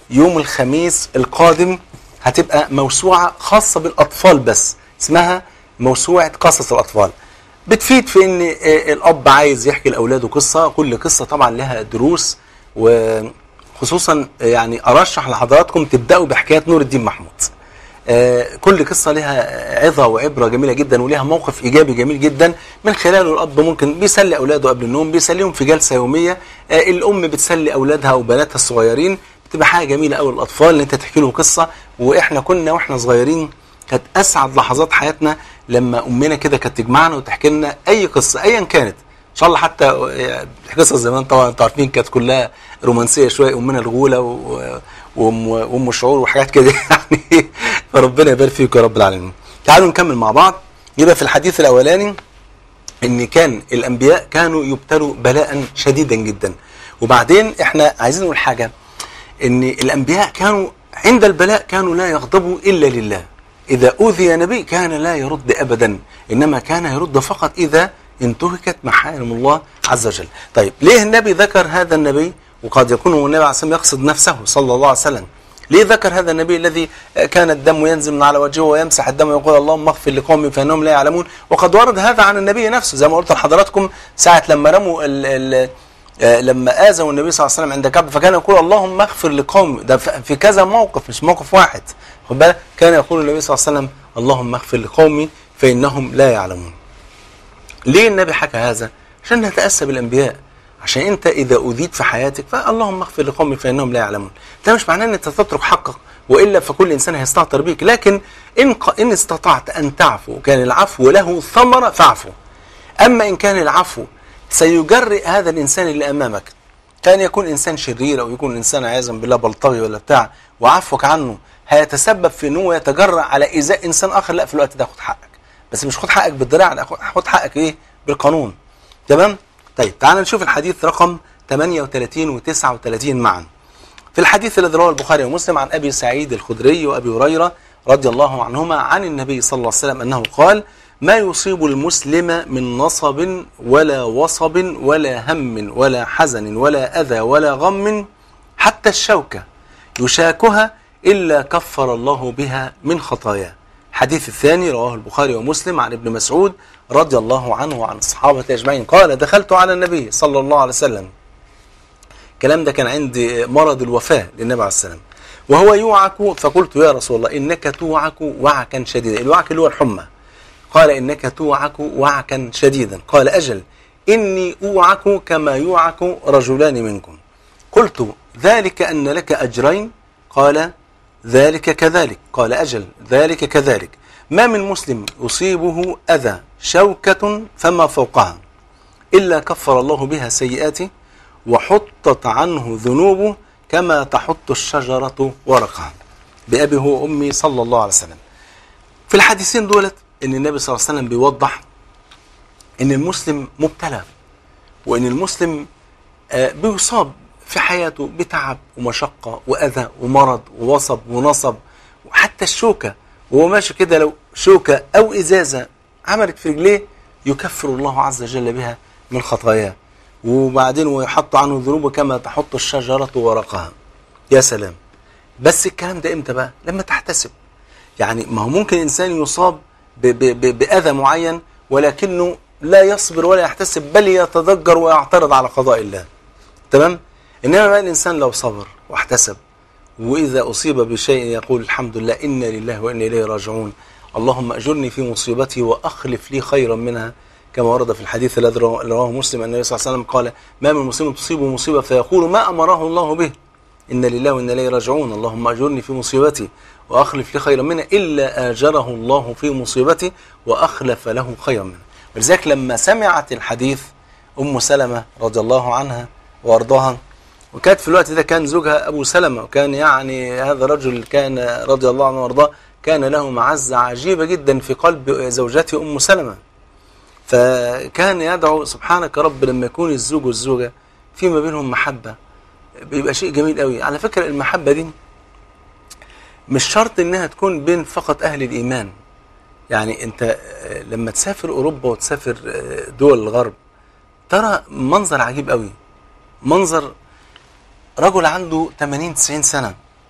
[SPEAKER 1] يوم الخميس القادم هتبقى موسوعة خاصة بالأطفال بس اسمها موسوعة قصص الأطفال بتفيد في ان آه، الاب عايز يحكي لاولاده قصه كل قصه طبعا لها دروس وخصوصا يعني ارشح لحضراتكم تبداوا بحكايه نور الدين محمود آه، كل قصه لها عظه وعبره جميله جدا ولها موقف ايجابي جميل جدا من خلاله الاب ممكن بيسلي اولاده قبل النوم بيسليهم في جلسه يوميه آه، الام بتسلي اولادها وبناتها الصغيرين بتبقى حاجه جميله قوي الاطفال ان انت تحكي لهم قصه واحنا كنا واحنا صغيرين كانت اسعد لحظات حياتنا لما امنا كده كانت تجمعنا وتحكي لنا اي قصه ايا كانت ان شاء الله حتى آه، قصص زمان طبعا انتوا عارفين كانت كلها رومانسيه شويه امنا الغوله و- وام وام الشعور وحاجات كده يعني فربنا يبارك فيكم يا رب العالمين. تعالوا نكمل مع بعض يبقى في الحديث الاولاني ان كان الانبياء كانوا يبتلوا بلاء شديدا جدا وبعدين احنا عايزين نقول حاجه ان الانبياء كانوا عند البلاء كانوا لا يغضبوا الا لله اذا اوذي نبي كان لا يرد ابدا انما كان يرد فقط اذا انتهكت محارم الله عز وجل طيب ليه النبي ذكر هذا النبي وقد يكون هو النبي عليه الصلاه والسلام يقصد نفسه صلى الله عليه وسلم ليه ذكر هذا النبي الذي كان الدم ينزل من على وجهه ويمسح الدم ويقول اللهم اغفر لقومي فانهم لا يعلمون وقد ورد هذا عن النبي نفسه زي ما قلت لحضراتكم ساعه لما رموا ال ال آه، لما اذوا النبي صلى الله عليه وسلم عند كعب فكان يقول اللهم اغفر لقومي ده ف- في كذا موقف مش موقف واحد خد بالك كان يقول النبي صلى الله عليه وسلم اللهم اغفر لقومي فانهم لا يعلمون ليه النبي حكى هذا عشان نتاسى بالانبياء عشان انت اذا اذيت في حياتك فاللهم اغفر لقومي فانهم لا يعلمون ده مش معناه ان انت تترك حقك والا فكل انسان هيستهتر بيك لكن ان ق- ان استطعت ان تعفو كان العفو له ثمره فاعفو اما ان كان العفو سيجرئ هذا الانسان اللي امامك كان يكون انسان شرير او يكون انسان عياذا بالله بلطجي ولا بتاع وعفوك عنه هيتسبب في ان هو يتجرأ على ايذاء انسان اخر لا في الوقت ده خد حقك بس مش خد حقك بالدراع لا خد- خد حقك ايه بالقانون تمام طيب تعال نشوف الحديث رقم 38 و39 معا في الحديث الذي رواه البخاري ومسلم عن ابي سعيد الخدري وابي هريره رضي الله عنهما عن النبي صلى الله عليه وسلم انه قال ما يصيب المسلم من نصب ولا وصب ولا هم ولا حزن ولا اذى ولا غم حتى الشوكه يشاكها الا كفر الله بها من خطاياه. الحديث الثاني رواه البخاري ومسلم عن ابن مسعود رضي الله عنه وعن الصحابه اجمعين قال دخلت على النبي صلى الله عليه وسلم الكلام ده كان عند مرض الوفاة للنبي عليه السلام وهو يوعك فقلت يا رسول الله إنك توعك وعكا شديدا الوعك اللي هو الحمى قال إنك توعك وعكا شديدا قال أجل إني أوعك كما يوعك رجلان منكم قلت ذلك أن لك أجرين قال ذلك كذلك قال أجل ذلك كذلك ما من مسلم يصيبه أذى شوكة فما فوقها إلا كفر الله بها سيئاته وحطت عنه ذنوبه كما تحط الشجرة ورقها بأبي هو وأمي صلى الله عليه وسلم في الحديثين دولت ان النبي صلى الله عليه وسلم بيوضح ان المسلم مبتلى وان المسلم آه، بيصاب في حياته بتعب ومشقة وأذى ومرض ووصب ونصب وحتى الشوكة وهو ماشي كده لو شوكة أو إزازة عملت في رجليه يكفر الله عز وجل بها من خطاياه وبعدين ويحط عنه ذنوبه كما تحط الشجرة ورقها يا سلام بس الكلام ده امتى بقى لما تحتسب يعني ما هو ممكن انسان يصاب ب ب ب باذى معين ولكنه لا يصبر ولا يحتسب بل يتضجر ويعترض على قضاء الله تمام انما بقى الانسان لو صبر واحتسب واذا اصيب بشيء يقول الحمد لله انا لله وانا اليه راجعون اللهم اجرني في مصيبتي واخلف لي خيرا منها كما ورد في الحديث الذي رواه مسلم ان النبي صلى الله عليه وسلم قال ما من مسلم تصيبه مصيبه فيقول ما امره الله به إن لله وإنا إليه راجعون اللهم أجرني في مصيبتي وأخلف لي خيرا منها إلا آجره الله في مصيبتي وأخلف له خيرا منها ولذلك لما سمعت الحديث أم سلمة رضي الله عنها وأرضاها وكانت في الوقت ده كان زوجها أبو سلمة وكان يعني هذا الرجل كان رضي الله عنه وأرضاه كان له معزة عجيبة جدا في قلب زوجته أم سلمة فكان يدعو سبحانك يا رب لما يكون الزوج والزوجة فيما بينهم محبة بيبقى شيء جميل قوي على فكرة المحبة دي مش شرط انها تكون بين فقط اهل الايمان يعني انت آه، لما تسافر اوروبا وتسافر آه، دول الغرب ترى منظر عجيب قوي منظر رجل عنده 80 90 سنة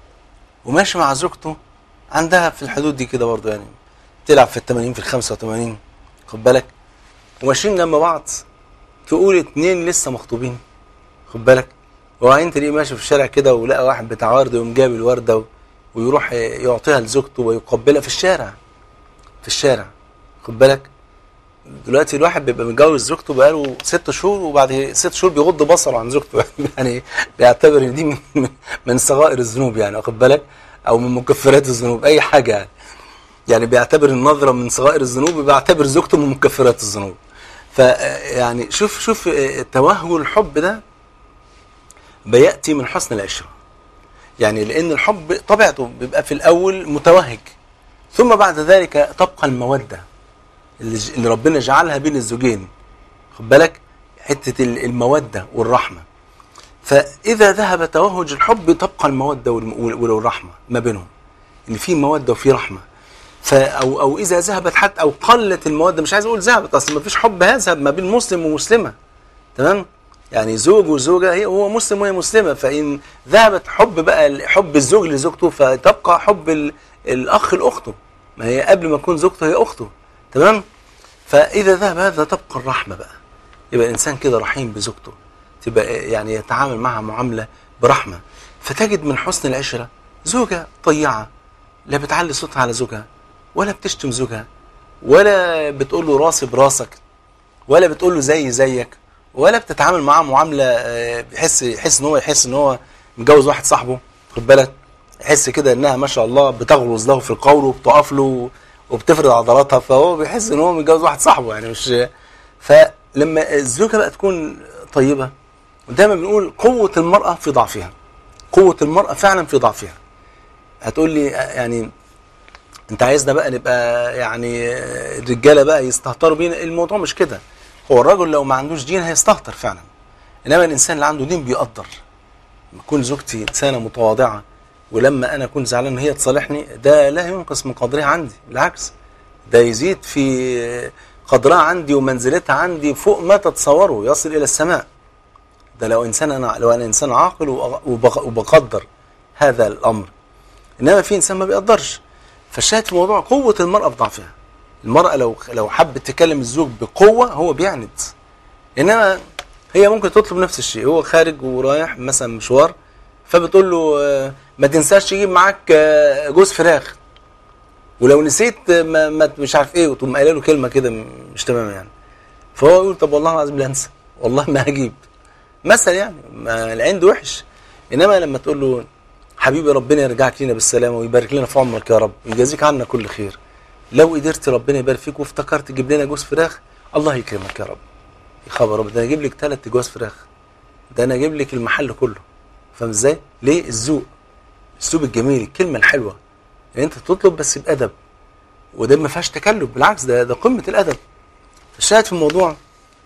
[SPEAKER 1] وماشي مع زوجته عندها في الحدود دي كده برضه يعني تلعب في ال 80 في ال 85 خد بالك وماشيين جنب بعض تقول اتنين لسه مخطوبين خد بالك وبعدين تلاقيه ماشي في الشارع كده ولقى واحد بتاع ورد يقوم جاب الورده و- ويروح يعطيها لزوجته ويقبلها في الشارع في الشارع خد بالك دلوقتي الواحد بيبقى متجوز زوجته بقاله ست شهور وبعد ست شهور بيغض بصره عن زوجته يعني بيعتبر ان دي من, من- من صغائر الذنوب يعني واخد بالك او من مكفرات الذنوب اي حاجه يعني يعني بيعتبر النظره من صغائر الذنوب وبيعتبر زوجته من مكفرات الذنوب فيعني شوف شوف آه، توهج الحب ده بياتي من حسن العشره يعني لان الحب طبيعته بيبقى في الاول متوهج ثم بعد ذلك تبقى الموده اللي ج- اللي ربنا جعلها بين الزوجين خد بالك حته ال- الموده والرحمه فاذا ذهب توهج الحب تبقى الموده والم- وال- والرحمه ما بينهم ان في موده وفي رحمه ف او او اذا ذهبت حتى او قلت الموده مش عايز اقول ذهبت اصل ما فيش حب هيذهب ما بين مسلم ومسلمه تمام يعني زوج وزوجه هي هو مسلم وهي مسلمه فان ذهبت حب بقى حب الزوج لزوجته فتبقى حب ال- الاخ لاخته ما هي قبل ما تكون زوجته هي اخته تمام فاذا ذهب هذا تبقى الرحمه بقى يبقى الانسان كده رحيم بزوجته تبقى يعني يتعامل معها معامله برحمه فتجد من حسن العشره زوجه طيعه لا بتعلي صوتها على زوجها ولا بتشتم زوجها ولا بتقول له راسي براسك ولا بتقول له زي زيك ولا بتتعامل معاه معامله آه، بيحس يحس ان هو يحس ان هو متجوز واحد صاحبه خد بالك يحس كده انها ما شاء الله بتغلظ له في القول وبتقف له وبتفرد عضلاتها فهو بيحس ان هو متجوز واحد صاحبه يعني مش فلما الزوجه بقى تكون طيبه ودايما بنقول قوه المراه في ضعفها قوه المراه فعلا في ضعفها هتقول لي آه، يعني انت عايزنا بقى نبقى يعني آه، الرجاله بقى يستهتروا بينا الموضوع مش كده هو الرجل لو ما عندوش دين هيستهتر فعلا انما الانسان اللي عنده دين بيقدر لما تكون زوجتي انسانه متواضعه ولما انا اكون زعلان هي تصالحني ده لا ينقص من قدرها عندي بالعكس ده يزيد في قدرها عندي ومنزلتها عندي فوق ما تتصوروا يصل الى السماء ده لو انسان انا لو انا انسان عاقل وأغ- وبق- وبقدر هذا الامر انما في انسان ما بيقدرش فالشاهد في الموضوع قوه المراه في ضعفها المراه لو لو حبت تكلم الزوج بقوه هو بيعند انما هي ممكن تطلب نفس الشيء هو خارج ورايح مثلا مشوار فبتقول له آه، ما تنساش تجيب معاك آه، جوز فراخ ولو نسيت آه، ما, ما مش عارف ايه وتقوم قايله له كلمه كده مش تمام يعني فهو يقول طب والله العظيم لا انسى والله ما هجيب مثلا يعني ما العند وحش انما لما تقول له حبيبي ربنا يرجعك لنا بالسلامه ويبارك لنا في عمرك يا رب ويجازيك عنا كل خير لو قدرت ربنا يبارك فيك وافتكرت تجيب لنا جوز فراخ الله يكرمك يا رب يا خبر رب ده انا اجيب لك ثلاث جواز فراخ ده انا اجيب لك المحل كله فاهم ازاي؟ ليه؟ الذوق الاسلوب الجميل الكلمه الحلوه ان انت تطلب بس بادب وده ما فيهاش تكلف بالعكس ده ده قمه الادب الشاهد في الموضوع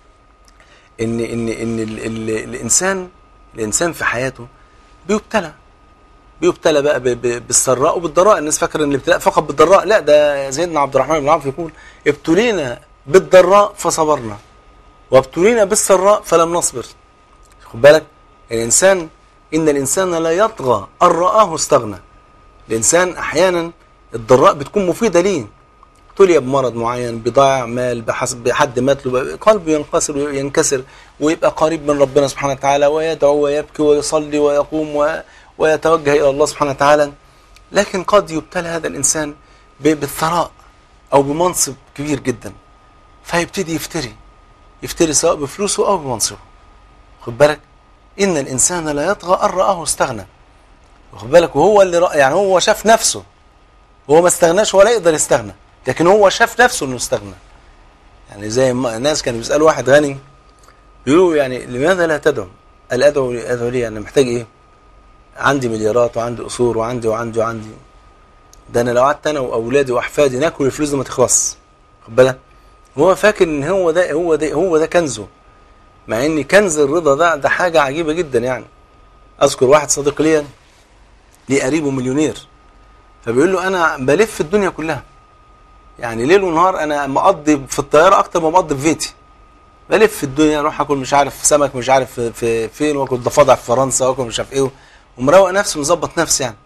[SPEAKER 1] ان ان ان ال ال الانسان الانسان في حياته بيبتلى بيبتلى بقى ب- ب- بالسراء وبالضراء الناس فاكره ان الابتلاء فقط بالضراء لا ده سيدنا عبد الرحمن بن عوف يقول ابتلينا بالضراء فصبرنا وابتلينا بالسراء فلم نصبر خد بالك الانسان ان الانسان لا يطغى ان رآه استغنى الانسان احيانا الضراء بتكون مفيده ليه ابتلي بمرض معين بضاع مال بحسب حد مات له قلبه ينكسر وينكسر ويبقى قريب من ربنا سبحانه وتعالى ويدعو ويبكي ويصلي ويقوم و- ويتوجه الى الله سبحانه وتعالى لكن قد يبتلى هذا الانسان ب- بالثراء او بمنصب كبير جدا فيبتدي يفتري يفتري سواء بفلوسه او بمنصبه خد بالك ان الانسان لا يطغى ان رآه استغنى واخد بالك وهو اللي رأى يعني هو شاف نفسه هو ما استغناش ولا يقدر يستغنى لكن هو شاف نفسه انه استغنى يعني زي ما الناس كانوا بيسالوا واحد غني بيقولوا يعني لماذا لا تدعو؟ قال ادعو ادعو ليه يعني محتاج ايه؟ عندي مليارات وعندي قصور وعندي وعندي وعندي ده انا لو قعدت انا واولادي واحفادي ناكل الفلوس دي ما تخلص خد بالك؟ هو فاكر ان هو ده هو ده هو ده كنزه مع ان كنز الرضا ده ده حاجه عجيبه جدا يعني اذكر واحد صديق ليا ليه قريبه مليونير فبيقول له انا بلف الدنيا كلها يعني ليل ونهار انا مقضي في الطياره اكتر ما بقضي في بيتي بلف في الدنيا اروح اكل مش عارف سمك مش عارف في, في فين واكل ضفادع في فرنسا واكل مش عارف ايه ومروق نفسي ومظبط نفسي يعني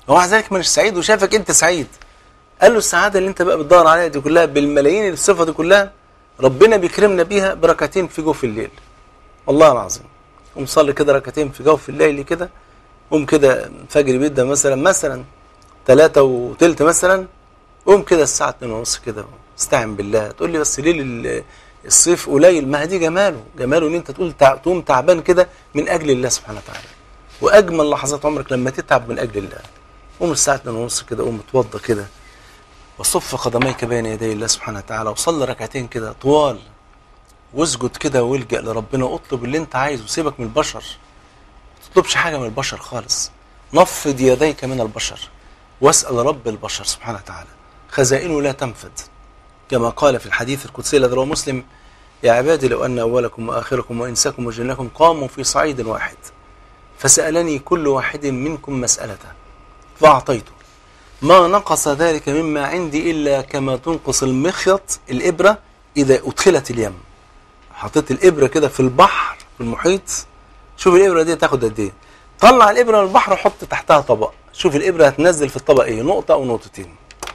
[SPEAKER 1] ومع ذلك مش سعيد وشافك انت سعيد قال له السعاده اللي انت بقى بتدور عليها دي كلها بالملايين الصفه دي كلها ربنا بيكرمنا بيها بركعتين في جوف الليل والله العظيم قوم صلي كده ركعتين في جوف الليل كده قوم كده فجر بيبدا مثلا مثلا ثلاثة وتلت مثلا قوم كده الساعة اتنين ونص كده استعن بالله تقول لي بس ليه ال- الصيف قليل ما دي جماله جماله ان انت تقول تع- تقوم تعبان كده من اجل الله سبحانه وتعالى واجمل لحظات عمرك لما تتعب من اجل الله قوم الساعة اتنين ونص كده قوم اتوضى كده وصف قدميك بين يدي الله سبحانه وتعالى وصلي ركعتين كده طوال واسجد كده والجأ لربنا واطلب اللي انت عايزه سيبك من البشر ما تطلبش حاجة من البشر خالص نفض يديك من البشر واسأل رب البشر سبحانه وتعالى خزائنه لا تنفد كما قال في الحديث القدسي الذي رواه مسلم يا عبادي لو أن أولكم وآخركم وإنساكم وجنكم قاموا في صعيد واحد فسألني كل واحد منكم مسألته فأعطيته ما نقص ذلك مما عندي إلا كما تنقص المخيط الإبرة إذا أدخلت اليم حطيت الإبرة كده في البحر في المحيط شوف الإبرة دي تاخد قد إيه طلع الإبرة من البحر وحط تحتها طبق شوف الإبرة هتنزل في الطبق إيه نقطة أو نقطتين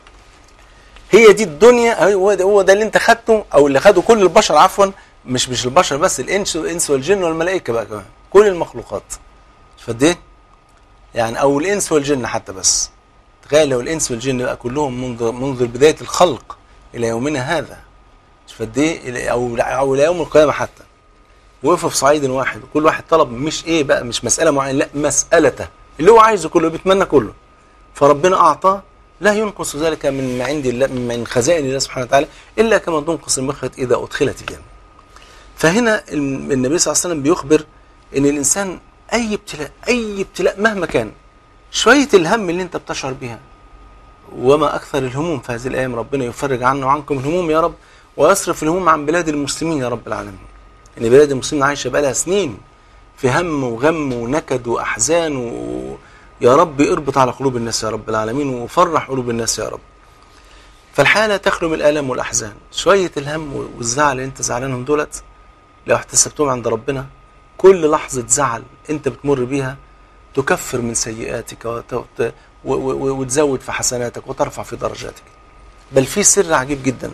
[SPEAKER 1] هي دي الدنيا هو ده, هو ده اللي انت خدته او اللي خده كل البشر عفوا مش مش البشر بس الانس الانس والجن والملائكه بقى كمان كل المخلوقات فقد ايه يعني او الانس والجن حتى بس تخيل لو الانس والجن بقى كلهم منذ منذ بدايه الخلق الى يومنا هذا فقد ايه إلى- او او الى يوم القيامه حتى وقفوا في صعيد واحد وكل واحد طلب مش ايه بقى مش مساله معينه لا مسالته اللي هو عايزه كله بيتمنى كله فربنا اعطاه لا ينقص ذلك من ما عند الله من خزائن الله سبحانه وتعالى الا كما تنقص المخيط اذا ادخلت اليم. فهنا الم- النبي صلى الله عليه وسلم بيخبر ان الانسان اي ابتلاء اي ابتلاء مهما كان شويه الهم اللي انت بتشعر بها وما اكثر الهموم في هذه الايام ربنا يفرج عنا وعنكم الهموم يا رب ويصرف الهموم عن بلاد المسلمين يا رب العالمين. ان بلاد المسلمين عايشه بقالها سنين في هم وغم ونكد واحزان و... يا رب اربط على قلوب الناس يا رب العالمين وفرح قلوب الناس يا رب فالحياة لا تخلو من الآلام والأحزان شوية الهم والزعل اللي انت زعلانهم دولت لو احتسبتهم عند ربنا كل لحظة زعل انت بتمر بيها تكفر من سيئاتك وت... وت- و... و... وتزود في حسناتك وترفع في درجاتك بل في سر عجيب جدا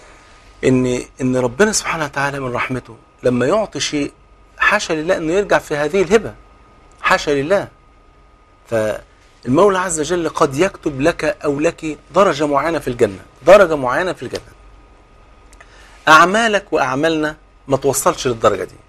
[SPEAKER 1] ان ان ربنا سبحانه وتعالى من رحمته لما يعطي شيء حاشا لله انه يرجع في هذه الهبة حاشا لله فالمولى عز وجل قد يكتب لك او لك درجه معينه في الجنه، درجه معينه في الجنه. اعمالك واعمالنا ما توصلش للدرجه دي.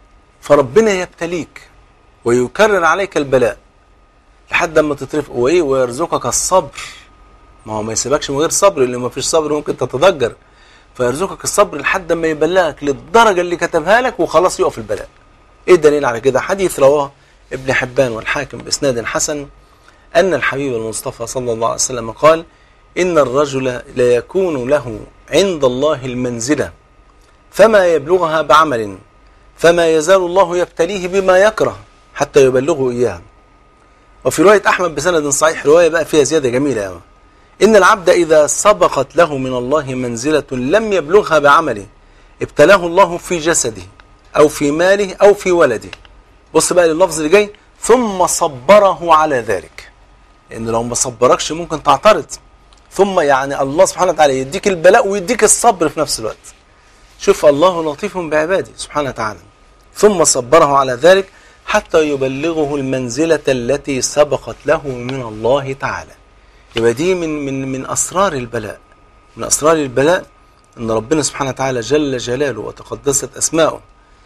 [SPEAKER 1] فربنا يبتليك ويكرر عليك البلاء لحد اما تترفق وايه ويرزقك الصبر. ما هو ما يسيبكش من غير صبر لان ما فيش صبر ممكن تتضجر. فيرزقك الصبر لحد ما يبلغك للدرجه اللي كتبها لك وخلاص يقف البلاء. ايه الدليل على كده؟ حديث رواه ابن حبان والحاكم باسناد حسن ان الحبيب المصطفى صلى الله عليه وسلم قال: ان الرجل ليكون له عند الله المنزله فما يبلغها بعمل فما يزال الله يبتليه بما يكره حتى يبلغه اياه. وفي روايه احمد بسند صحيح روايه بقى فيها زياده جميله قوي. ان العبد اذا سبقت له من الله منزله لم يبلغها بعمله ابتلاه الله في جسده او في ماله او في ولده. بص بقى لللفظ اللي جاي ثم صبره على ذلك لان لو ما صبركش ممكن تعترض ثم يعني الله سبحانه وتعالى يديك البلاء ويديك الصبر في نفس الوقت شوف الله لطيف بعباده سبحانه وتعالى ثم صبره على ذلك حتى يبلغه المنزلة التي سبقت له من الله تعالى يبقى دي من من من اسرار البلاء من اسرار البلاء ان ربنا سبحانه وتعالى جل جلاله وتقدست اسماؤه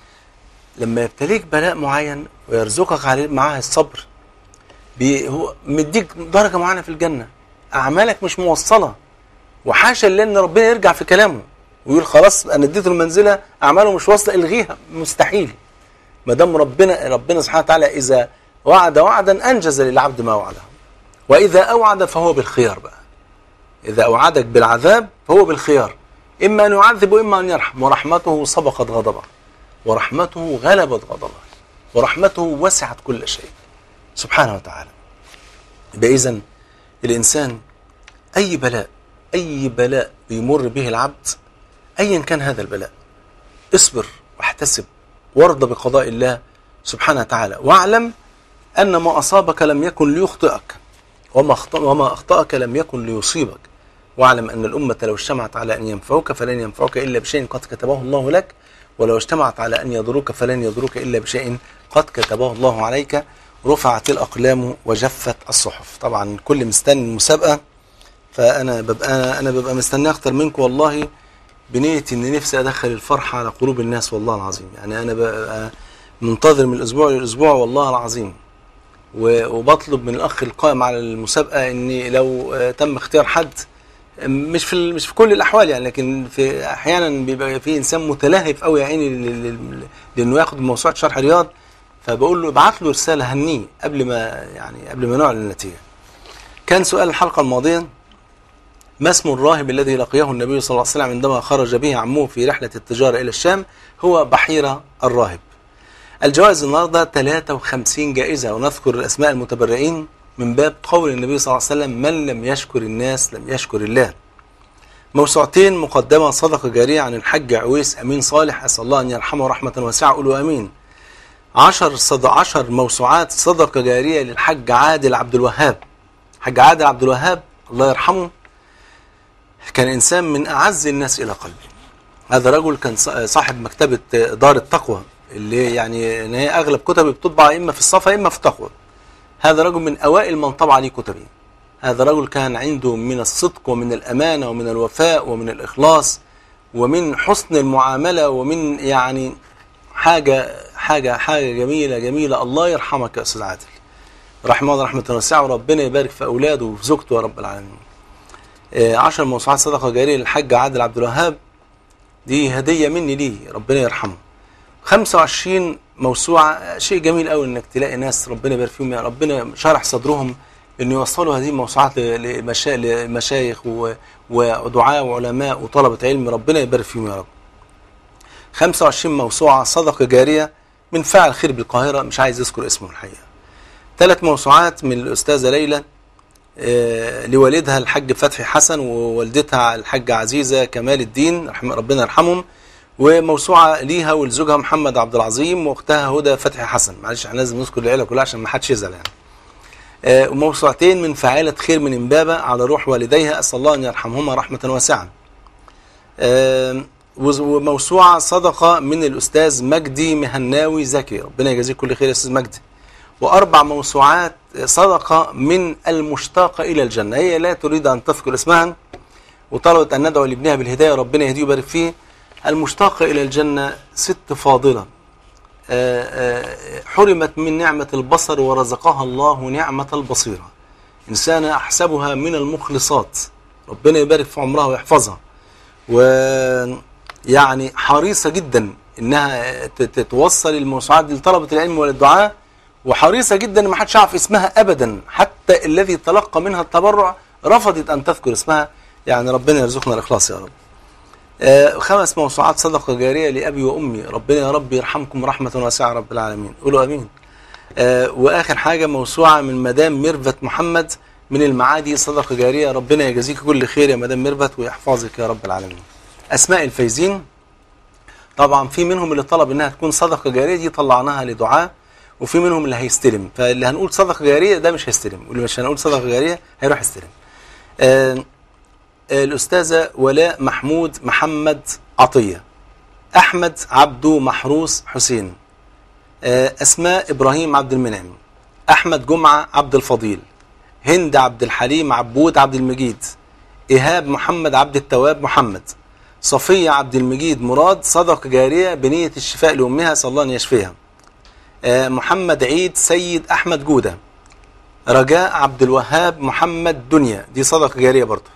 [SPEAKER 1] لما يبتليك بلاء معين ويرزقك عليه معاه الصبر بي هو مديك درجه معينه في الجنه اعمالك مش موصله وحاشا لله ان ربنا يرجع في كلامه ويقول خلاص انا اديته المنزله اعماله مش واصله الغيها مستحيل ما دام ربنا ربنا سبحانه وتعالى اذا وعد وعدا انجز للعبد ما وعده واذا اوعد فهو بالخيار بقى اذا اوعدك بالعذاب فهو بالخيار اما ان يعذب واما ان يرحم ورحمته سبقت غضبه ورحمته غلبت غضبه ورحمته وسعت كل شيء سبحانه وتعالى يبقى اذا الانسان اي بلاء اي بلاء بيمر به العبد ايا كان هذا البلاء اصبر واحتسب وارضى بقضاء الله سبحانه وتعالى واعلم ان ما اصابك لم يكن ليخطئك وما أخطأ وما أخطأك لم يكن ليصيبك واعلم أن الأمة لو اجتمعت على أن ينفعوك فلن ينفعوك إلا بشيء قد كتبه الله لك ولو اجتمعت على أن يضروك فلن يضروك إلا بشيء قد كتبه الله عليك رفعت الأقلام وجفت الصحف طبعا كل مستني المسابقة فأنا ببقى أنا ببقى مستني أكتر منكم والله بنية إن نفسي أدخل الفرحة على قلوب الناس والله العظيم يعني أنا ببقى منتظر من الأسبوع للأسبوع والله العظيم و- وبطلب من الأخ القائم على المسابقة إن لو آه، تم اختيار حد مش في ال- مش في كل الاحوال يعني لكن في احيانا بيبقى في انسان متلهف قوي يا عيني لل- لل- لانه ياخد موسوعه شرح رياض فبقول له ابعت له رساله هنيه قبل ما يعني قبل ما نعلن النتيجه. كان سؤال الحلقه الماضيه ما اسم الراهب الذي لقيه النبي صلى الله عليه وسلم عندما خرج به عمه في رحله التجاره الى الشام هو بحيره الراهب. الجوائز النهارده 53 جائزه ونذكر اسماء المتبرعين من باب قول النبي صلى الله عليه وسلم من لم يشكر الناس لم يشكر الله. موسوعتين مقدمة صدقة جارية عن الحج عويس أمين صالح أسأل الله أن يرحمه رحمة واسعة قولوا أمين عشر صد عشر موسوعات صدقة جارية للحج عادل عبد الوهاب حج عادل عبد الوهاب الله يرحمه كان إنسان من أعز الناس إلى قلبي هذا رجل كان ص- صاحب مكتبة دار التقوى اللي يعني إن هي أغلب كتبي بتطبع إما في الصفا إما في التقوى هذا رجل من أوائل من طبع لي كتبي هذا رجل كان عنده من الصدق ومن الأمانة ومن الوفاء ومن الإخلاص ومن حسن المعاملة ومن يعني حاجة حاجة حاجة جميلة جميلة الله يرحمك يا أستاذ عادل رحمه الله رحمة واسعة وربنا يبارك في أولاده وفي زوجته يا رب العالمين آه، عشر موسوعات صدقة جارية للحاج عادل عبد الوهاب دي هدية مني ليه ربنا يرحمه 25 موسوعة شيء جميل قوي انك تلاقي ناس ربنا يبارك فيهم يا ربنا شرح صدرهم ان يوصلوا هذه الموسوعات ل- لمشا- لمشايخ و- ودعاء وعلماء وطلبة علم ربنا يبارك فيهم يا رب 25 موسوعة صدقة جارية من فاعل خير بالقاهرة مش عايز يذكر اسمه الحقيقة ثلاث موسوعات من الأستاذة ليلى آه، لوالدها الحاج فتحي حسن ووالدتها الحاجة عزيزة كمال الدين رحم- ربنا يرحمهم وموسوعة ليها ولزوجها محمد عبد العظيم واختها هدى فتحي حسن معلش احنا لازم نذكر العيلة كلها عشان ما حدش يزعل يعني آه، وموسوعتين من فعالة خير من امبابة على روح والديها أسأل الله أن يرحمهما رحمة واسعة آه، وز- وموسوعة صدقة من الأستاذ مجدي مهناوي زكي ربنا يجازيه كل خير يا أستاذ مجدي وأربع موسوعات صدقة من المشتاقة إلى الجنة هي لا تريد أن تذكر اسمها وطلبت أن ندعو لابنها بالهداية ربنا يهديه ويبارك فيه المشتاقة إلى الجنة ست فاضلة آه، آه، حرمت من نعمة البصر ورزقها الله نعمة البصيرة إنسانة أحسبها من المخلصات ربنا يبارك في عمرها ويحفظها ويعني حريصة جدا إنها ت- ت- توصل الموسوعات دي لطلبة العلم وللدعاء وحريصة جدا إن ما حدش يعرف اسمها أبدا حتى الذي تلقى منها التبرع رفضت أن تذكر اسمها يعني ربنا يرزقنا الإخلاص يا رب آه، خمس موسوعات صدقة جارية لأبي وأمي ربنا يا رب يرحمكم رحمة واسعة رب العالمين قولوا أمين آه، وآخر حاجة موسوعة من مدام ميرفت محمد من المعادي صدقة جارية ربنا يجازيك كل خير يا مدام ميرفت ويحفظك يا رب العالمين أسماء الفايزين طبعا في منهم اللي طلب انها تكون صدقه جاريه دي طلعناها لدعاء وفي منهم اللي هيستلم فاللي هنقول صدقه جاريه ده مش هيستلم واللي مش هنقول صدقه جاريه هيروح يستلم آه آه، الاستاذه ولاء محمود محمد عطيه احمد عبدو محروس حسين آه، اسماء ابراهيم عبد المنعم احمد جمعه عبد الفضيل هند عبد الحليم عبود عبد المجيد ايهاب محمد عبد التواب محمد صفية عبد المجيد مراد صدقة جارية بنية الشفاء لأمها صلى الله أن يشفيها آه، محمد عيد سيد أحمد جودة رجاء عبد الوهاب محمد دنيا دي صدقة جارية برضه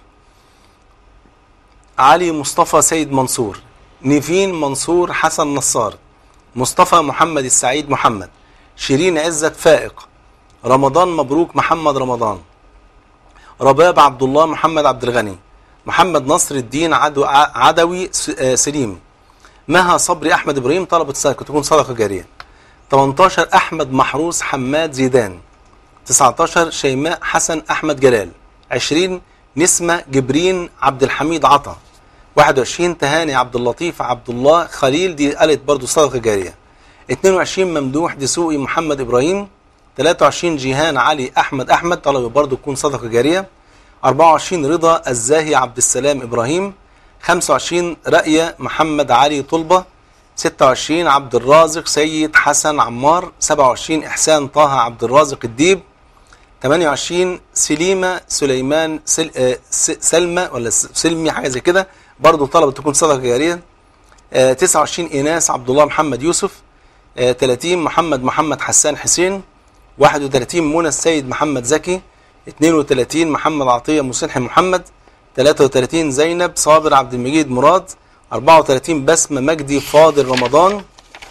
[SPEAKER 1] علي مصطفى سيد منصور نيفين منصور حسن نصار مصطفى محمد السعيد محمد شيرين عزت فائق رمضان مبروك محمد رمضان رباب عبد الله محمد عبد الغني محمد نصر الدين عدو ع- عدوي س- آه، سليم مها صبري احمد ابراهيم طلبت صدقه تكون صدقه جاريه 18 احمد محروس حماد زيدان 19 شيماء حسن احمد جلال 20 نسمه جبرين عبد الحميد عطا 21 تهاني عبد اللطيف عبد الله خليل دي قالت برضو صدقه جاريه 22 ممدوح دسوقي محمد ابراهيم 23 جيهان علي احمد احمد طلب برضه تكون صدقه جاريه 24 رضا الزاهي عبد السلام ابراهيم 25 رأية محمد علي طلبة 26 عبد الرازق سيد حسن عمار 27 إحسان طه عبد الرازق الديب 28 سليمة سليمان سل... آه، س- سلمى ولا س- سلمي حاجة زي كده برضه طلبت تكون صدقة جارية آه، 29 إيناس عبد الله محمد يوسف آه، 30 محمد محمد حسان حسين 31 منى السيد محمد زكي 32 محمد عطية مصلحي محمد 33 زينب صابر عبد المجيد مراد 34 بسمة مجدي فاضل رمضان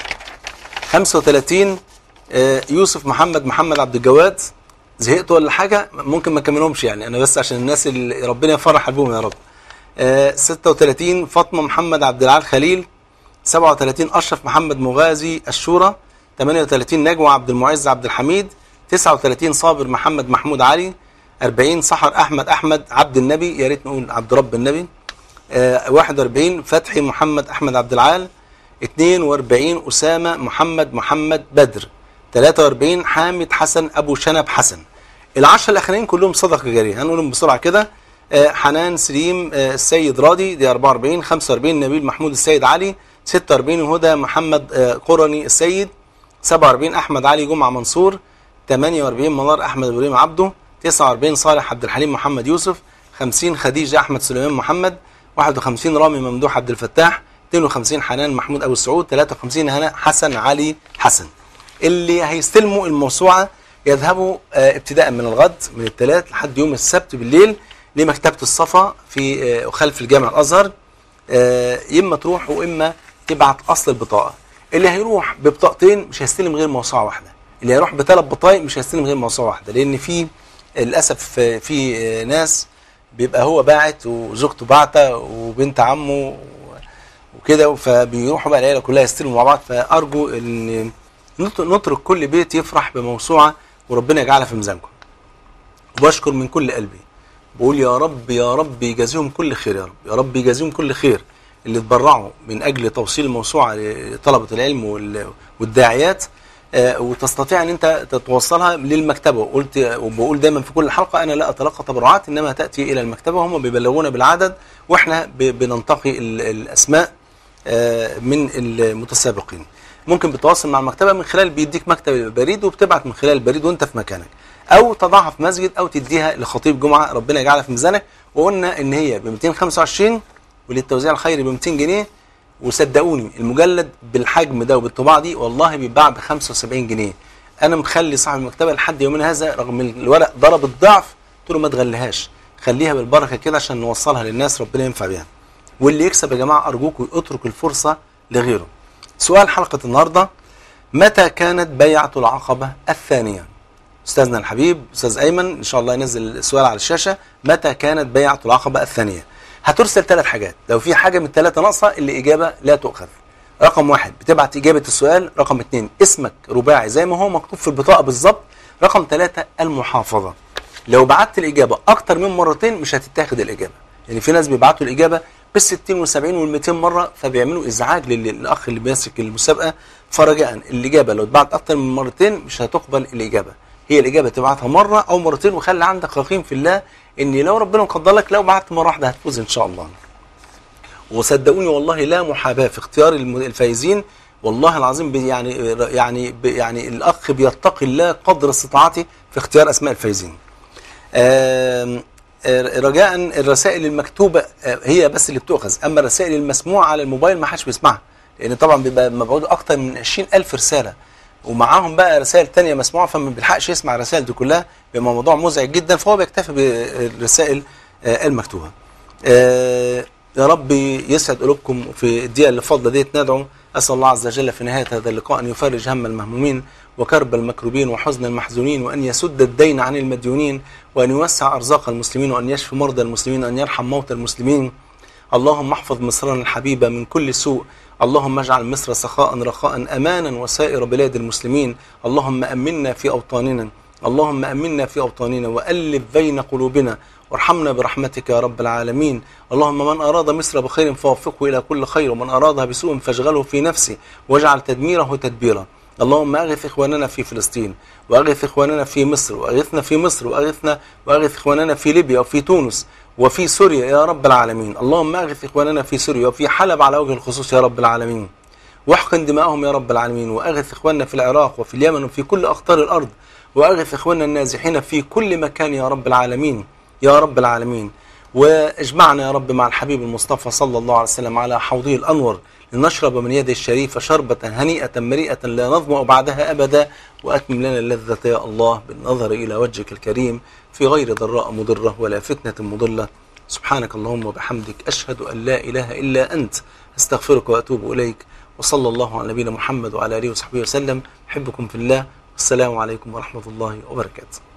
[SPEAKER 1] 35 آه، يوسف محمد محمد عبد الجواد زهقت ولا حاجة ممكن ما كملهمش يعني أنا بس عشان الناس اللي ربنا يفرح قلبهم يا رب آه، 36 فاطمة محمد عبد العال خليل 37 أشرف محمد مغازي الشورى 38 نجوى عبد المعز عبد الحميد 39 صابر محمد محمود علي 40 سحر أحمد أحمد عبد النبي يا ريت نقول عبد رب النبي آه، 41 فتحي محمد أحمد عبد العال 42 أسامة محمد محمد بدر 43 حامد حسن أبو شنب حسن العشرة الأخرين كلهم صدقة جارية هنقولهم بسرعة كده آه، حنان سليم آه، السيد راضي دي 44 45 نبيل محمود السيد علي 46 هدى محمد آه، قرني السيد 47 أحمد علي جمعة منصور 48 منار أحمد إبراهيم عبده 49 صالح عبد الحليم محمد يوسف 50 خديجة أحمد سليمان محمد 51 رامي ممدوح عبد الفتاح 52 حنان محمود أبو السعود 53 هنا حسن علي حسن اللي هيستلموا الموسوعة يذهبوا آه، ابتداء من الغد من الثلاث لحد يوم السبت بالليل لمكتبة الصفا في آه، خلف الجامع الأزهر آه، إما تروح وإما تبعت أصل البطاقة اللي هيروح ببطاقتين مش هيستلم غير موسوعة واحدة اللي هيروح بثلاث بطايق مش هيستلم غير موسوعة واحدة لأن في للأسف آه، في آه، ناس بيبقى هو باعت وزوجته باعته وبنت عمه وكده فبيروحوا بقى العيله كلها يستلموا مع بعض فارجو ان نت- نترك كل بيت يفرح بموسوعه وربنا يجعلها في ميزانكم. وبشكر من كل قلبي بقول يا رب يا رب يجازيهم كل خير يا رب يا رب يجازيهم كل خير اللي اتبرعوا من اجل توصيل الموسوعه لطلبه العلم وال- والداعيات آه، وتستطيع ان انت تتوصلها للمكتبه وقلت وبقول دايما في كل حلقه انا لا اتلقى تبرعات انما تاتي الى المكتبه هم بيبلغونا بالعدد واحنا ب- بننتقي ال- الاسماء آه، من المتسابقين ممكن بتتواصل مع المكتبه من خلال بيديك مكتب البريد وبتبعت من خلال البريد وانت في مكانك او تضعها في مسجد او تديها لخطيب جمعه ربنا يجعلها في ميزانك وقلنا ان هي ب 225 وللتوزيع الخيري ب 200 جنيه وصدقوني المجلد بالحجم ده وبالطباعه دي والله بيتباع ب 75 جنيه انا مخلي صاحب المكتبه لحد يومنا هذا رغم إن الورق ضرب الضعف قلت له ما تغليهاش خليها بالبركه كده عشان نوصلها للناس ربنا ينفع بيها واللي يكسب يا جماعه ارجوكم اترك الفرصه لغيره سؤال حلقه النهارده متى كانت بيعه العقبه الثانيه استاذنا الحبيب استاذ ايمن ان شاء الله ينزل السؤال على الشاشه متى كانت بيعه العقبه الثانيه هترسل ثلاث حاجات لو في حاجه من الثلاثه ناقصه الاجابه لا تؤخذ رقم واحد بتبعت اجابه السؤال رقم اثنين اسمك رباعي زي ما هو مكتوب في البطاقه بالظبط رقم ثلاثة المحافظه لو بعت الاجابه اكتر من مرتين مش هتتاخد الاجابه يعني في ناس بيبعتوا الاجابه بال 60 وال 70 وال 200 مره فبيعملوا ازعاج لل- للاخ اللي ماسك المسابقه فرجاء الاجابه لو اتبعت اكتر من مرتين مش هتقبل الاجابه هي الاجابه تبعتها مره او مرتين وخلي عندك يقين في الله ان لو ربنا قدر لك لو بعت مره واحده هتفوز ان شاء الله وصدقوني والله لا محاباه في اختيار الم- الفايزين والله العظيم بي- يعني يعني بي- يعني الاخ بيتقي الله قدر استطاعته في اختيار اسماء الفايزين. آم، آه، رجاء الرسائل المكتوبه آه، هي بس اللي بتؤخذ اما الرسائل المسموعه على الموبايل ما حدش بيسمعها لان طبعا بيبقى مبعوث اكتر من 20000 رساله ومعاهم بقى رسائل تانية مسموعه فما بيلحقش يسمع الرسائل دي كلها بيبقى موضوع مزعج جدا فهو بيكتفي بالرسائل آه، المكتوبه. آه، يا رب يسعد قلوبكم في الدقيقة اللي فاضلة ديت ندعو أسأل الله عز وجل في نهاية هذا اللقاء أن يفرج هم المهمومين وكرب المكروبين وحزن المحزونين وأن يسد الدين عن المديونين وأن يوسع أرزاق المسلمين وأن يشفي مرضى المسلمين وأن يرحم موتى المسلمين اللهم احفظ مصرنا الحبيبة من كل سوء اللهم اجعل مصر سخاء رخاء أمانا وسائر بلاد المسلمين اللهم أمنا في أوطاننا اللهم أمنا في أوطاننا وألف بين قلوبنا وارحمنا برحمتك يا رب العالمين اللهم من أراد مصر بخير فوفقه إلى كل خير ومن أرادها بسوء فاشغله في نفسه واجعل تدميره تدبيرا اللهم اغث اخواننا في فلسطين واغث اخواننا في مصر واغثنا في مصر واغثنا واغث اخواننا في ليبيا وفي تونس وفي سوريا يا رب العالمين اللهم اغث اخواننا في سوريا وفي حلب على وجه الخصوص يا رب العالمين واحقن دماءهم يا رب العالمين واغث اخواننا في العراق وفي اليمن وفي كل اقطار الارض واغث اخواننا النازحين في كل مكان يا رب العالمين يا رب العالمين واجمعنا يا رب مع الحبيب المصطفى صلى الله عليه وسلم على حوضه الانور لنشرب من يده الشريفه شربه هنيئه مريئه لا نظمأ بعدها ابدا واتمم لنا اللذه يا الله بالنظر الى وجهك الكريم في غير ضراء مضره ولا فتنه مضله سبحانك اللهم وبحمدك اشهد ان لا اله الا انت استغفرك واتوب اليك وصلى الله على نبينا محمد وعلى اله وصحبه وسلم احبكم في الله والسلام عليكم ورحمه الله وبركاته